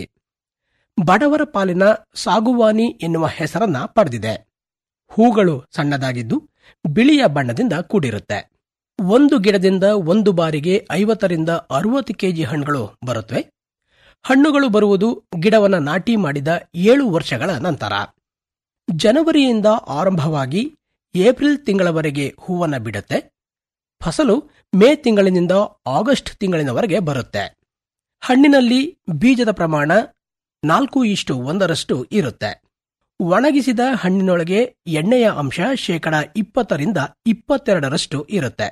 ಬಡವರ ಪಾಲಿನ ಸಾಗುವಾನಿ ಎನ್ನುವ ಹೆಸರನ್ನ ಪಡೆದಿದೆ ಹೂಗಳು ಸಣ್ಣದಾಗಿದ್ದು ಬಿಳಿಯ ಬಣ್ಣದಿಂದ ಕೂಡಿರುತ್ತೆ ಒಂದು ಗಿಡದಿಂದ ಒಂದು ಬಾರಿಗೆ ಐವತ್ತರಿಂದ ಅರವತ್ತು ಕೆಜಿ ಹಣ್ಣುಗಳು ಬರುತ್ತವೆ ಹಣ್ಣುಗಳು ಬರುವುದು ಗಿಡವನ್ನ ನಾಟಿ ಮಾಡಿದ ಏಳು ವರ್ಷಗಳ ನಂತರ ಜನವರಿಯಿಂದ ಆರಂಭವಾಗಿ ಏಪ್ರಿಲ್ ತಿಂಗಳವರೆಗೆ ಹೂವನ್ನ ಬಿಡುತ್ತೆ ಫಸಲು ಮೇ ತಿಂಗಳಿನಿಂದ ಆಗಸ್ಟ್ ತಿಂಗಳಿನವರೆಗೆ ಬರುತ್ತೆ ಹಣ್ಣಿನಲ್ಲಿ ಬೀಜದ ಪ್ರಮಾಣ ನಾಲ್ಕು ಇಷ್ಟು ಒಂದರಷ್ಟು ಇರುತ್ತೆ ಒಣಗಿಸಿದ ಹಣ್ಣಿನೊಳಗೆ ಎಣ್ಣೆಯ ಅಂಶ ಶೇಕಡ ಇಪ್ಪತ್ತರಿಂದ ಇಪ್ಪತ್ತೆರಡರಷ್ಟು ಇರುತ್ತೆ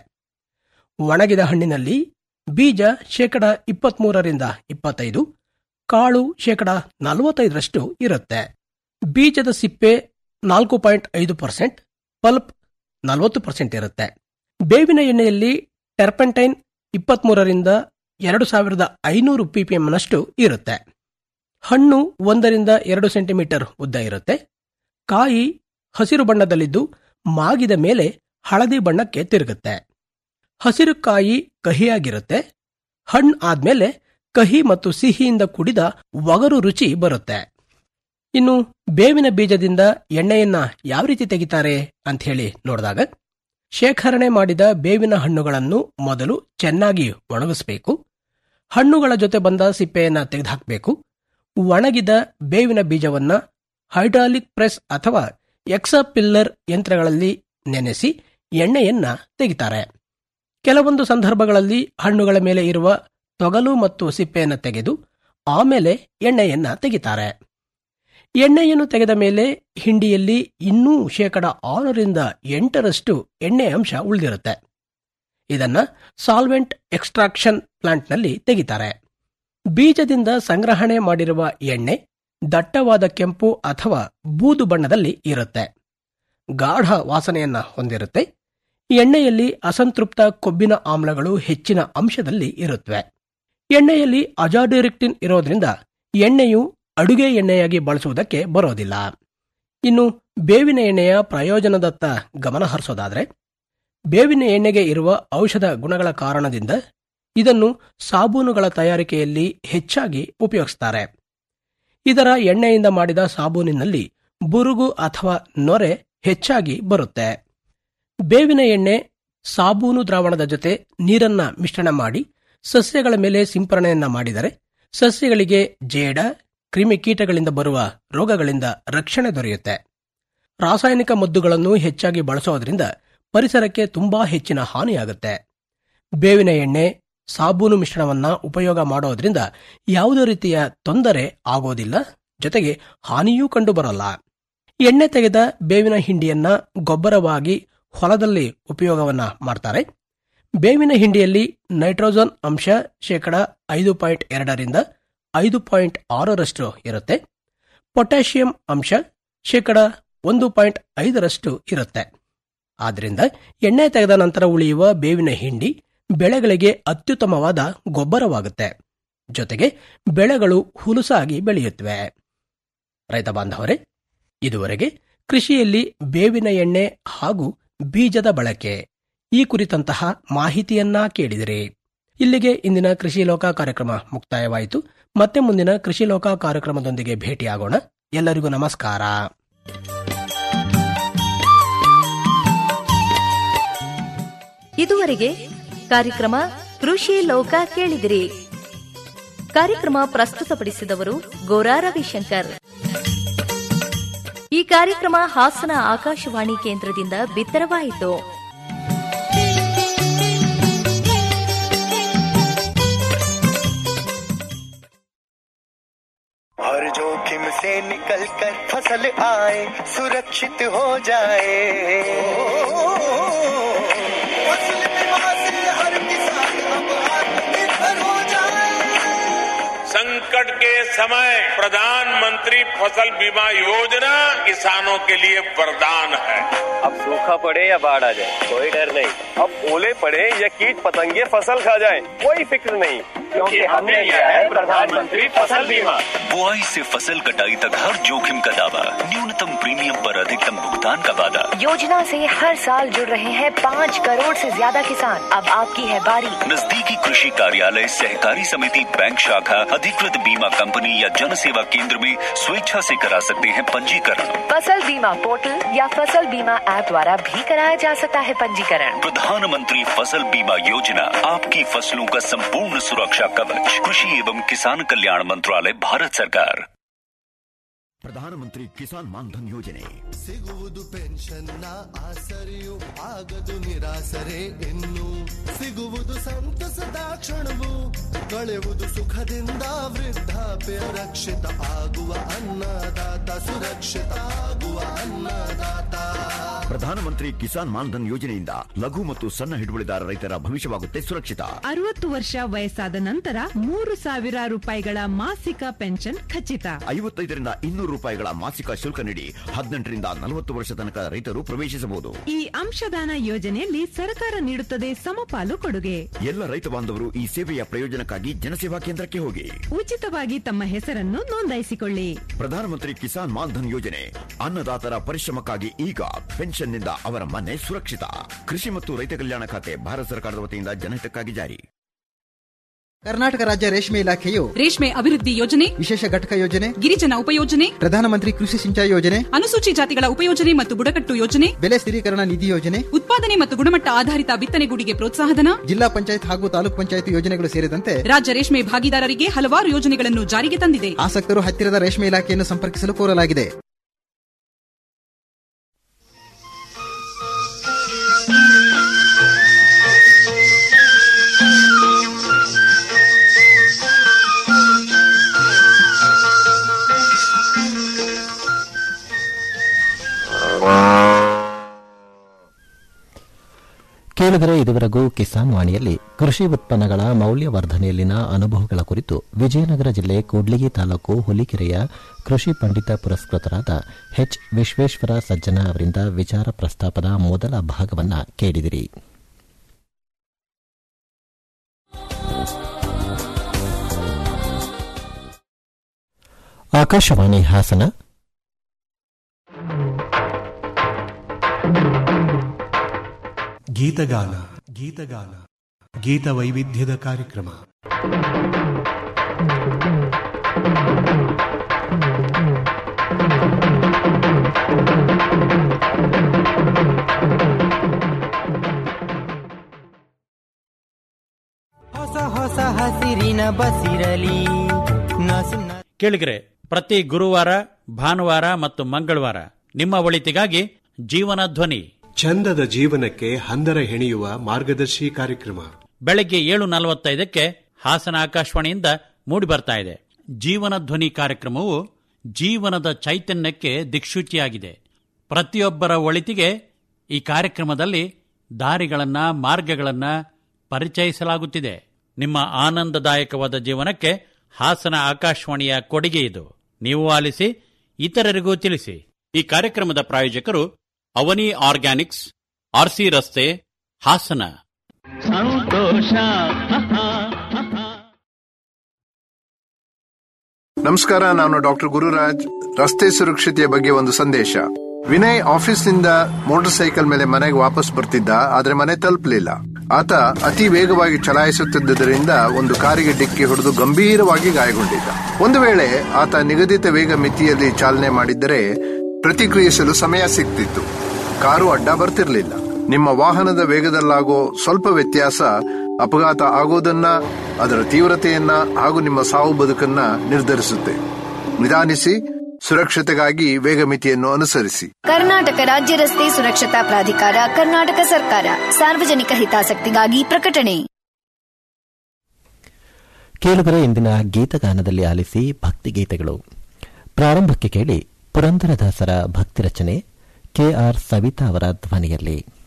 ಒಣಗಿದ ಹಣ್ಣಿನಲ್ಲಿ ಬೀಜ ಶೇಕಡ ಇಪ್ಪತ್ಮೂರರಿಂದ ಇಪ್ಪತ್ತೈದು ಕಾಳು ಶೇಕಡ ನಲವತ್ತೈದರಷ್ಟು ಇರುತ್ತೆ ಬೀಜದ ಸಿಪ್ಪೆ ನಾಲ್ಕು ಪಾಯಿಂಟ್ ಐದು ಪರ್ಸೆಂಟ್ ಪಲ್ಪ್ ನಲವತ್ತು ಪರ್ಸೆಂಟ್ ಇರುತ್ತೆ ಬೇವಿನ ಎಣ್ಣೆಯಲ್ಲಿ ಟೆರ್ಪೆಂಟೈನ್ ಇಪ್ಪತ್ಮೂರರಿಂದ ಎರಡು ಸಾವಿರದ ಐನೂರು ಪಿಪಿಎಂನಷ್ಟು ಇರುತ್ತೆ ಹಣ್ಣು ಒಂದರಿಂದ ಎರಡು ಸೆಂಟಿಮೀಟರ್ ಉದ್ದ ಇರುತ್ತೆ ಕಾಯಿ ಹಸಿರು ಬಣ್ಣದಲ್ಲಿದ್ದು ಮಾಗಿದ ಮೇಲೆ ಹಳದಿ ಬಣ್ಣಕ್ಕೆ ತಿರುಗುತ್ತೆ ಹಸಿರು ಕಾಯಿ ಕಹಿಯಾಗಿರುತ್ತೆ ಹಣ್ಣು ಆದ್ಮೇಲೆ ಕಹಿ ಮತ್ತು ಸಿಹಿಯಿಂದ ಕೂಡಿದ ಒಗರು ರುಚಿ ಬರುತ್ತೆ ಇನ್ನು ಬೇವಿನ ಬೀಜದಿಂದ ಎಣ್ಣೆಯನ್ನ ಯಾವ ರೀತಿ ತೆಗಿತಾರೆ ಅಂತ ಹೇಳಿ ನೋಡಿದಾಗ ಶೇಖರಣೆ ಮಾಡಿದ ಬೇವಿನ ಹಣ್ಣುಗಳನ್ನು ಮೊದಲು ಚೆನ್ನಾಗಿ ಒಣಗಿಸಬೇಕು ಹಣ್ಣುಗಳ ಜೊತೆ ಬಂದ ಸಿಪ್ಪೆಯನ್ನ ತೆಗೆದುಹಾಕಬೇಕು ಒಣಗಿದ ಬೇವಿನ ಬೀಜವನ್ನ ಹೈಡ್ರಾಲಿಕ್ ಪ್ರೆಸ್ ಅಥವಾ ಎಕ್ಸಪಿಲ್ಲರ್ ಯಂತ್ರಗಳಲ್ಲಿ ನೆನೆಸಿ ಎಣ್ಣೆಯನ್ನ ತೆಗಿತಾರೆ ಕೆಲವೊಂದು ಸಂದರ್ಭಗಳಲ್ಲಿ ಹಣ್ಣುಗಳ ಮೇಲೆ ಇರುವ ತೊಗಲು ಮತ್ತು ಸಿಪ್ಪೆಯನ್ನು ತೆಗೆದು ಆಮೇಲೆ ಎಣ್ಣೆಯನ್ನ ತೆಗಿತಾರೆ ಎಣ್ಣೆಯನ್ನು ತೆಗೆದ ಮೇಲೆ ಹಿಂಡಿಯಲ್ಲಿ ಇನ್ನೂ ಶೇಕಡ ಆರರಿಂದ ಎಂಟರಷ್ಟು ಎಣ್ಣೆ ಅಂಶ ಉಳಿದಿರುತ್ತೆ ಇದನ್ನ ಸಾಲ್ವೆಂಟ್ ಎಕ್ಸ್ಟ್ರಾಕ್ಷನ್ ಪ್ಲಾಂಟ್ನಲ್ಲಿ ತೆಗಿತಾರೆ ಬೀಜದಿಂದ ಸಂಗ್ರಹಣೆ ಮಾಡಿರುವ ಎಣ್ಣೆ ದಟ್ಟವಾದ ಕೆಂಪು ಅಥವಾ ಬೂದು ಬಣ್ಣದಲ್ಲಿ ಇರುತ್ತೆ ಗಾಢ ವಾಸನೆಯನ್ನ ಹೊಂದಿರುತ್ತೆ ಎಣ್ಣೆಯಲ್ಲಿ ಅಸಂತೃಪ್ತ ಕೊಬ್ಬಿನ ಆಮ್ಲಗಳು ಹೆಚ್ಚಿನ ಅಂಶದಲ್ಲಿ ಇರುತ್ತವೆ ಎಣ್ಣೆಯಲ್ಲಿ ಅಜಾಡಿರಿಕ್ಟಿನ್ ಇರೋದ್ರಿಂದ ಎಣ್ಣೆಯು ಅಡುಗೆ ಎಣ್ಣೆಯಾಗಿ ಬಳಸುವುದಕ್ಕೆ ಬರೋದಿಲ್ಲ ಇನ್ನು ಬೇವಿನ ಎಣ್ಣೆಯ ಪ್ರಯೋಜನದತ್ತ ಗಮನ ಹರಿಸೋದಾದ್ರೆ ಬೇವಿನ ಎಣ್ಣೆಗೆ ಇರುವ ಔಷಧ ಗುಣಗಳ ಕಾರಣದಿಂದ ಇದನ್ನು ಸಾಬೂನುಗಳ ತಯಾರಿಕೆಯಲ್ಲಿ ಹೆಚ್ಚಾಗಿ ಉಪಯೋಗಿಸ್ತಾರೆ ಇದರ ಎಣ್ಣೆಯಿಂದ ಮಾಡಿದ ಸಾಬೂನಿನಲ್ಲಿ ಬುರುಗು ಅಥವಾ ನೊರೆ ಹೆಚ್ಚಾಗಿ ಬರುತ್ತೆ ಬೇವಿನ ಎಣ್ಣೆ ಸಾಬೂನು ದ್ರಾವಣದ ಜೊತೆ ನೀರನ್ನ ಮಿಶ್ರಣ ಮಾಡಿ ಸಸ್ಯಗಳ ಮೇಲೆ ಸಿಂಪರಣೆಯನ್ನ ಮಾಡಿದರೆ ಸಸ್ಯಗಳಿಗೆ ಜೇಡ ಕ್ರಿಮಿಕೀಟಗಳಿಂದ ಬರುವ ರೋಗಗಳಿಂದ ರಕ್ಷಣೆ ದೊರೆಯುತ್ತೆ ರಾಸಾಯನಿಕ ಮದ್ದುಗಳನ್ನು ಹೆಚ್ಚಾಗಿ ಬಳಸೋದ್ರಿಂದ ಪರಿಸರಕ್ಕೆ ತುಂಬಾ ಹೆಚ್ಚಿನ ಹಾನಿಯಾಗುತ್ತೆ ಬೇವಿನ ಎಣ್ಣೆ ಸಾಬೂನು ಮಿಶ್ರಣವನ್ನ ಉಪಯೋಗ ಮಾಡೋದ್ರಿಂದ ಯಾವುದೇ ರೀತಿಯ ತೊಂದರೆ ಆಗೋದಿಲ್ಲ ಜೊತೆಗೆ ಹಾನಿಯೂ ಕಂಡುಬರಲ್ಲ ಎಣ್ಣೆ ತೆಗೆದ ಬೇವಿನ ಹಿಂಡಿಯನ್ನ ಗೊಬ್ಬರವಾಗಿ ಹೊಲದಲ್ಲಿ ಉಪಯೋಗವನ್ನ ಮಾಡ್ತಾರೆ ಬೇವಿನ ಹಿಂಡಿಯಲ್ಲಿ ನೈಟ್ರೋಜನ್ ಅಂಶ ಶೇಕಡ ಐದು ಪಾಯಿಂಟ್ ಎರಡರಿಂದ ಐದು ಪಾಯಿಂಟ್ ಆರರಷ್ಟು ಇರುತ್ತೆ ಪೊಟ್ಯಾಷಿಯಂ ಅಂಶ ಶೇಕಡ ಒಂದು ಪಾಯಿಂಟ್ ಐದರಷ್ಟು ಇರುತ್ತೆ ಆದ್ದರಿಂದ ಎಣ್ಣೆ ತೆಗೆದ ನಂತರ ಉಳಿಯುವ ಬೇವಿನ ಹಿಂಡಿ ಬೆಳೆಗಳಿಗೆ ಅತ್ಯುತ್ತಮವಾದ ಗೊಬ್ಬರವಾಗುತ್ತೆ ಜೊತೆಗೆ ಬೆಳೆಗಳು ಹುಲುಸಾಗಿ ಬೆಳೆಯುತ್ತವೆ ರೈತ ಬಾಂಧವರೇ ಇದುವರೆಗೆ ಕೃಷಿಯಲ್ಲಿ ಬೇವಿನ ಎಣ್ಣೆ ಹಾಗೂ ಬೀಜದ ಬಳಕೆ ಈ ಕುರಿತಂತಹ ಮಾಹಿತಿಯನ್ನ ಕೇಳಿದಿರಿ ಇಲ್ಲಿಗೆ ಇಂದಿನ ಕೃಷಿ ಲೋಕ ಕಾರ್ಯಕ್ರಮ ಮುಕ್ತಾಯವಾಯಿತು ಮತ್ತೆ ಮುಂದಿನ ಕೃಷಿ ಲೋಕ ಕಾರ್ಯಕ್ರಮದೊಂದಿಗೆ ಭೇಟಿಯಾಗೋಣ ಎಲ್ಲರಿಗೂ ನಮಸ್ಕಾರ ಇದುವರೆಗೆ ಕಾರ್ಯಕ್ರಮ ಕೃಷಿ ಲೋಕ ಕೇಳಿದಿರಿ ಕಾರ್ಯಕ್ರಮ ಪ್ರಸ್ತುತಪಡಿಸಿದವರು ಗೋರಾ ರವಿಶಂಕರ್ ಈ ಕಾರ್ಯಕ್ರಮ ಹಾಸನ ಆಕಾಶವಾಣಿ ಕೇಂದ್ರದಿಂದ ಬಿತ್ತರವಾಯಿತು हर जोखिम से निकल कर फसल आए सुरक्षित हो जाए फसल बीमा से हर किसान अब आत्मनिर्भर हो जाए संकट के समय प्रधानमंत्री फसल बीमा योजना किसानों के लिए वरदान है अब सूखा पड़े या बाढ़ आ जाए कोई डर नहीं अब ओले पड़े या कीट पतंगे फसल खा जाए कोई फिक्र नहीं क्योंकि हमने लिया है प्रधानमंत्री फसल बीमा बुआई से फसल कटाई तक हर जोखिम का दावा न्यूनतम प्रीमियम पर अधिकतम भुगतान का वादा योजना से हर साल जुड़ रहे हैं पाँच करोड़ से ज्यादा किसान अब आपकी है बारी नजदीकी कृषि कार्यालय सहकारी समिति बैंक शाखा अधिकृत बीमा कंपनी या जन सेवा केंद्र में स्वेच्छा से करा सकते हैं पंजीकरण फसल बीमा पोर्टल या फसल बीमा ऐप द्वारा भी कराया जा सकता है पंजीकरण प्रधानमंत्री फसल बीमा योजना आपकी फसलों का संपूर्ण सुरक्षा कवच कृषि एवं किसान कल्याण मंत्रालय भारत सरकार ಪ್ರಧಾನಮಂತ್ರಿ ಕಿಸಾನ್ ಮಾನ್ಧನ್ ಯೋಜನೆ ಸಿಗುವುದು ಪೆನ್ಷನ್ನ ಆಸರೆಯು ಆಗದು ನಿರಾಸರೆ ಇನ್ನು ಸಿಗುವುದು ಸಂತಸದ ಕ್ಷಣವು ಕಳೆಯುವುದು ಸುಖದಿಂದ ವೃದ್ಧಾಪ್ಯ ರಕ್ಷಿತ ಆಗುವ ಅನ್ನದಾತ ಸುರಕ್ಷಿತ ಆಗುವ ಅನ್ನದಾತ ಪ್ರಧಾನಮಂತ್ರಿ ಕಿಸಾನ್ ಮಾನ್ಧನ್ ಯೋಜನೆಯಿಂದ ಲಘು ಮತ್ತು ಸಣ್ಣ ಹಿಡುವಳಿದಾರ ರೈತರ ಭವಿಷ್ಯವಾಗುತ್ತೆ ಸುರಕ್ಷಿತ ಅರವತ್ತು ವರ್ಷ ವಯಸ್ಸಾದ ನಂತರ ಮೂರು ಸಾವಿರ ರೂಪಾಯಿಗಳ ಮಾಸಿಕ ಪೆನ್ಷನ್ ಖಚಿತ ಐವತ್ತೈದರಿಂದ ಇನ್ನೂರು ರೂಪಾಯಿಗಳ ಮಾಸಿಕ ಶುಲ್ಕ ನೀಡಿ ಹದಿನೆಂಟರಿಂದ ನಲವತ್ತು ವರ್ಷ ತನಕ ರೈತರು ಪ್ರವೇಶಿಸಬಹುದು ಈ ಅಂಶದಾನ ಯೋಜನೆಯಲ್ಲಿ ಸರ್ಕಾರ ನೀಡುತ್ತದೆ ಸಮಪಾಲು ಕೊಡುಗೆ ಎಲ್ಲ ರೈತ ಬಾಂಧವರು ಈ ಸೇವೆಯ ಪ್ರಯೋಜನಕ್ಕಾಗಿ ಜನಸೇವಾ ಕೇಂದ್ರಕ್ಕೆ ಹೋಗಿ ಉಚಿತವಾಗಿ ತಮ್ಮ ಹೆಸರನ್ನು ನೋಂದಾಯಿಸಿಕೊಳ್ಳಿ ಪ್ರಧಾನಮಂತ್ರಿ ಕಿಸಾನ್ ಮಾನ್ಧನ್ ಯೋಜನೆ ಅನ್ನದಾತರ ಪರಿಶ್ರಮಕ್ಕಾಗಿ ಈಗ ಪೆನ್ಷನ್ನಿಂದ ಅವರ ಮನೆ ಸುರಕ್ಷಿತ ಕೃಷಿ ಮತ್ತು ರೈತ ಕಲ್ಯಾಣ ಖಾತೆ ಭಾರತ ಸರ್ಕಾರದ ವತಿಯಿಂದ ಜನಹಿತಕ್ಕಾಗಿ ಜಾರಿ ಕರ್ನಾಟಕ ರಾಜ್ಯ ರೇಷ್ಮೆ ಇಲಾಖೆಯು ರೇಷ್ಮೆ ಅಭಿವೃದ್ಧಿ ಯೋಜನೆ ವಿಶೇಷ ಘಟಕ ಯೋಜನೆ ಗಿರಿಜನ ಉಪಯೋಜನೆ ಪ್ರಧಾನಮಂತ್ರಿ ಕೃಷಿ ಸಿಂಚಾಯಿ ಯೋಜನೆ ಅನುಸೂಚಿ ಜಾತಿಗಳ ಉಪಯೋಜನೆ ಮತ್ತು ಬುಡಕಟ್ಟು ಯೋಜನೆ ಬೆಲೆ ಸ್ಥಿರೀಕರಣ ನಿಧಿ ಯೋಜನೆ ಉತ್ಪಾದನೆ ಮತ್ತು ಗುಣಮಟ್ಟ ಆಧಾರಿತ ಬಿತ್ತನೆಗೂಡಿಗೆ ಪ್ರೋತ್ಸಾಹಧನ ಜಿಲ್ಲಾ ಪಂಚಾಯತ್ ಹಾಗೂ ತಾಲೂಕ್ ಪಂಚಾಯತ್ ಯೋಜನೆಗಳು ಸೇರಿದಂತೆ ರಾಜ್ಯ ರೇಷ್ಮೆ ಭಾಗಿದಾರರಿಗೆ ಹಲವಾರು ಯೋಜನೆಗಳನ್ನು ಜಾರಿಗೆ ತಂದಿದೆ ಆಸಕ್ತರು ಹತ್ತಿರದ ರೇಷ್ಮೆ ಇಲಾಖೆಯನ್ನು ಸಂಪರ್ಕಿಸಲು ಕೋರಲಾಗಿದೆ ಕೇಳಿದರೆ ಇದುವರೆಗೂ ಕಿಸಾನ್ ವಾಣಿಯಲ್ಲಿ ಕೃಷಿ ಉತ್ಪನ್ನಗಳ ಮೌಲ್ಯವರ್ಧನೆಯಲ್ಲಿನ ಅನುಭವಗಳ ಕುರಿತು ವಿಜಯನಗರ ಜಿಲ್ಲೆ ಕೂಡ್ಲಿಗಿ ತಾಲೂಕು ಹುಲಿಕೆರೆಯ ಕೃಷಿ ಪಂಡಿತ ಪುರಸ್ಕೃತರಾದ ಎಚ್ ವಿಶ್ವೇಶ್ವರ ಸಜ್ಜನ ಅವರಿಂದ ವಿಚಾರ ಪ್ರಸ್ತಾಪದ ಮೊದಲ ಭಾಗವನ್ನ ಕೇಳಿದಿರಿ ಆಕಾಶವಾಣಿ ಹಾಸನ ಗೀತಗಾನ ಗೀತಗಾನ ಗೀತ ವೈವಿಧ್ಯದ ಕಾರ್ಯಕ್ರಮ ಹೊಸ ಹೊಸ ಹಸಿರಿನ ಬಸಿರಲಿ ನಸು ಕೇಳಿಗರೆ ಪ್ರತಿ ಗುರುವಾರ ಭಾನುವಾರ ಮತ್ತು ಮಂಗಳವಾರ ನಿಮ್ಮ ಒಳಿತಿಗಾಗಿ ಜೀವನ ಧ್ವನಿ ಚಂದದ ಜೀವನಕ್ಕೆ ಹಂದರ ಹೆಣೆಯುವ ಮಾರ್ಗದರ್ಶಿ ಕಾರ್ಯಕ್ರಮ ಬೆಳಗ್ಗೆ ಏಳು ನಲವತ್ತೈದಕ್ಕೆ ಹಾಸನ ಆಕಾಶವಾಣಿಯಿಂದ ಮೂಡಿ ಬರ್ತಾ ಇದೆ ಜೀವನ ಧ್ವನಿ ಕಾರ್ಯಕ್ರಮವು ಜೀವನದ ಚೈತನ್ಯಕ್ಕೆ ದಿಕ್ಸೂಚಿಯಾಗಿದೆ ಪ್ರತಿಯೊಬ್ಬರ ಒಳಿತಿಗೆ ಈ ಕಾರ್ಯಕ್ರಮದಲ್ಲಿ ದಾರಿಗಳನ್ನ ಮಾರ್ಗಗಳನ್ನ ಪರಿಚಯಿಸಲಾಗುತ್ತಿದೆ ನಿಮ್ಮ ಆನಂದದಾಯಕವಾದ ಜೀವನಕ್ಕೆ ಹಾಸನ ಆಕಾಶವಾಣಿಯ ಕೊಡುಗೆ ಇದು ನೀವು ಆಲಿಸಿ ಇತರರಿಗೂ ತಿಳಿಸಿ ಈ ಕಾರ್ಯಕ್ರಮದ ಪ್ರಾಯೋಜಕರು ಅವನಿ ಆರ್ಗ್ಯಾನಿಕ್ಸ್ ಆರ್ಸಿ ರಸ್ತೆ ಹಾಸನ ಸಂತೋಷ ನಮಸ್ಕಾರ ನಾನು ಡಾಕ್ಟರ್ ಗುರುರಾಜ್ ರಸ್ತೆ ಸುರಕ್ಷತೆಯ ಬಗ್ಗೆ ಒಂದು ಸಂದೇಶ ವಿನಯ್ ಆಫೀಸ್ನಿಂದ ಮೋಟಾರ್ ಸೈಕಲ್ ಮೇಲೆ ಮನೆಗೆ ವಾಪಸ್ ಬರ್ತಿದ್ದ ಆದ್ರೆ ಮನೆ ತಲುಪಲಿಲ್ಲ ಆತ ಅತಿ ವೇಗವಾಗಿ ಚಲಾಯಿಸುತ್ತಿದ್ದರಿಂದ ಒಂದು ಕಾರಿಗೆ ಡಿಕ್ಕಿ ಹೊಡೆದು ಗಂಭೀರವಾಗಿ ಗಾಯಗೊಂಡಿದ್ದ ಒಂದು ವೇಳೆ ಆತ ನಿಗದಿತ ವೇಗ ಮಿತಿಯಲ್ಲಿ ಚಾಲನೆ ಮಾಡಿದ್ದರೆ ಪ್ರತಿಕ್ರಿಯಿಸಲು ಸಮಯ ಸಿಗ್ತಿತ್ತು ಕಾರು ಅಡ್ಡ ಬರ್ತಿರ್ಲಿಲ್ಲ ನಿಮ್ಮ ವಾಹನದ ವೇಗದಲ್ಲಾಗೋ ಸ್ವಲ್ಪ ವ್ಯತ್ಯಾಸ ಅಪಘಾತ ಆಗೋದನ್ನ ಅದರ ತೀವ್ರತೆಯನ್ನ ಹಾಗೂ ನಿಮ್ಮ ಸಾವು ಬದುಕನ್ನ ನಿರ್ಧರಿಸುತ್ತೆ ನಿಧಾನಿಸಿ ಸುರಕ್ಷತೆಗಾಗಿ ವೇಗ ಮಿತಿಯನ್ನು ಅನುಸರಿಸಿ ಕರ್ನಾಟಕ ರಾಜ್ಯ ರಸ್ತೆ ಸುರಕ್ಷತಾ ಪ್ರಾಧಿಕಾರ ಕರ್ನಾಟಕ ಸರ್ಕಾರ ಸಾರ್ವಜನಿಕ ಹಿತಾಸಕ್ತಿಗಾಗಿ ಪ್ರಕಟಣೆ ಕೇಳಿದರೆ ಇಂದಿನ ಗೀತಗಾನದಲ್ಲಿ ಆಲಿಸಿ ಭಕ್ತಿಗೀತೆಗಳು ಪ್ರಾರಂಭಕ್ಕೆ ಕೇಳಿ ಪುರಂದರದಾಸರ ಭಕ್ತಿ ರಚನೆ ಕೆಆರ್ ಸವಿತಾ ಅವರ ಧ್ವನಿಯಲ್ಲಿ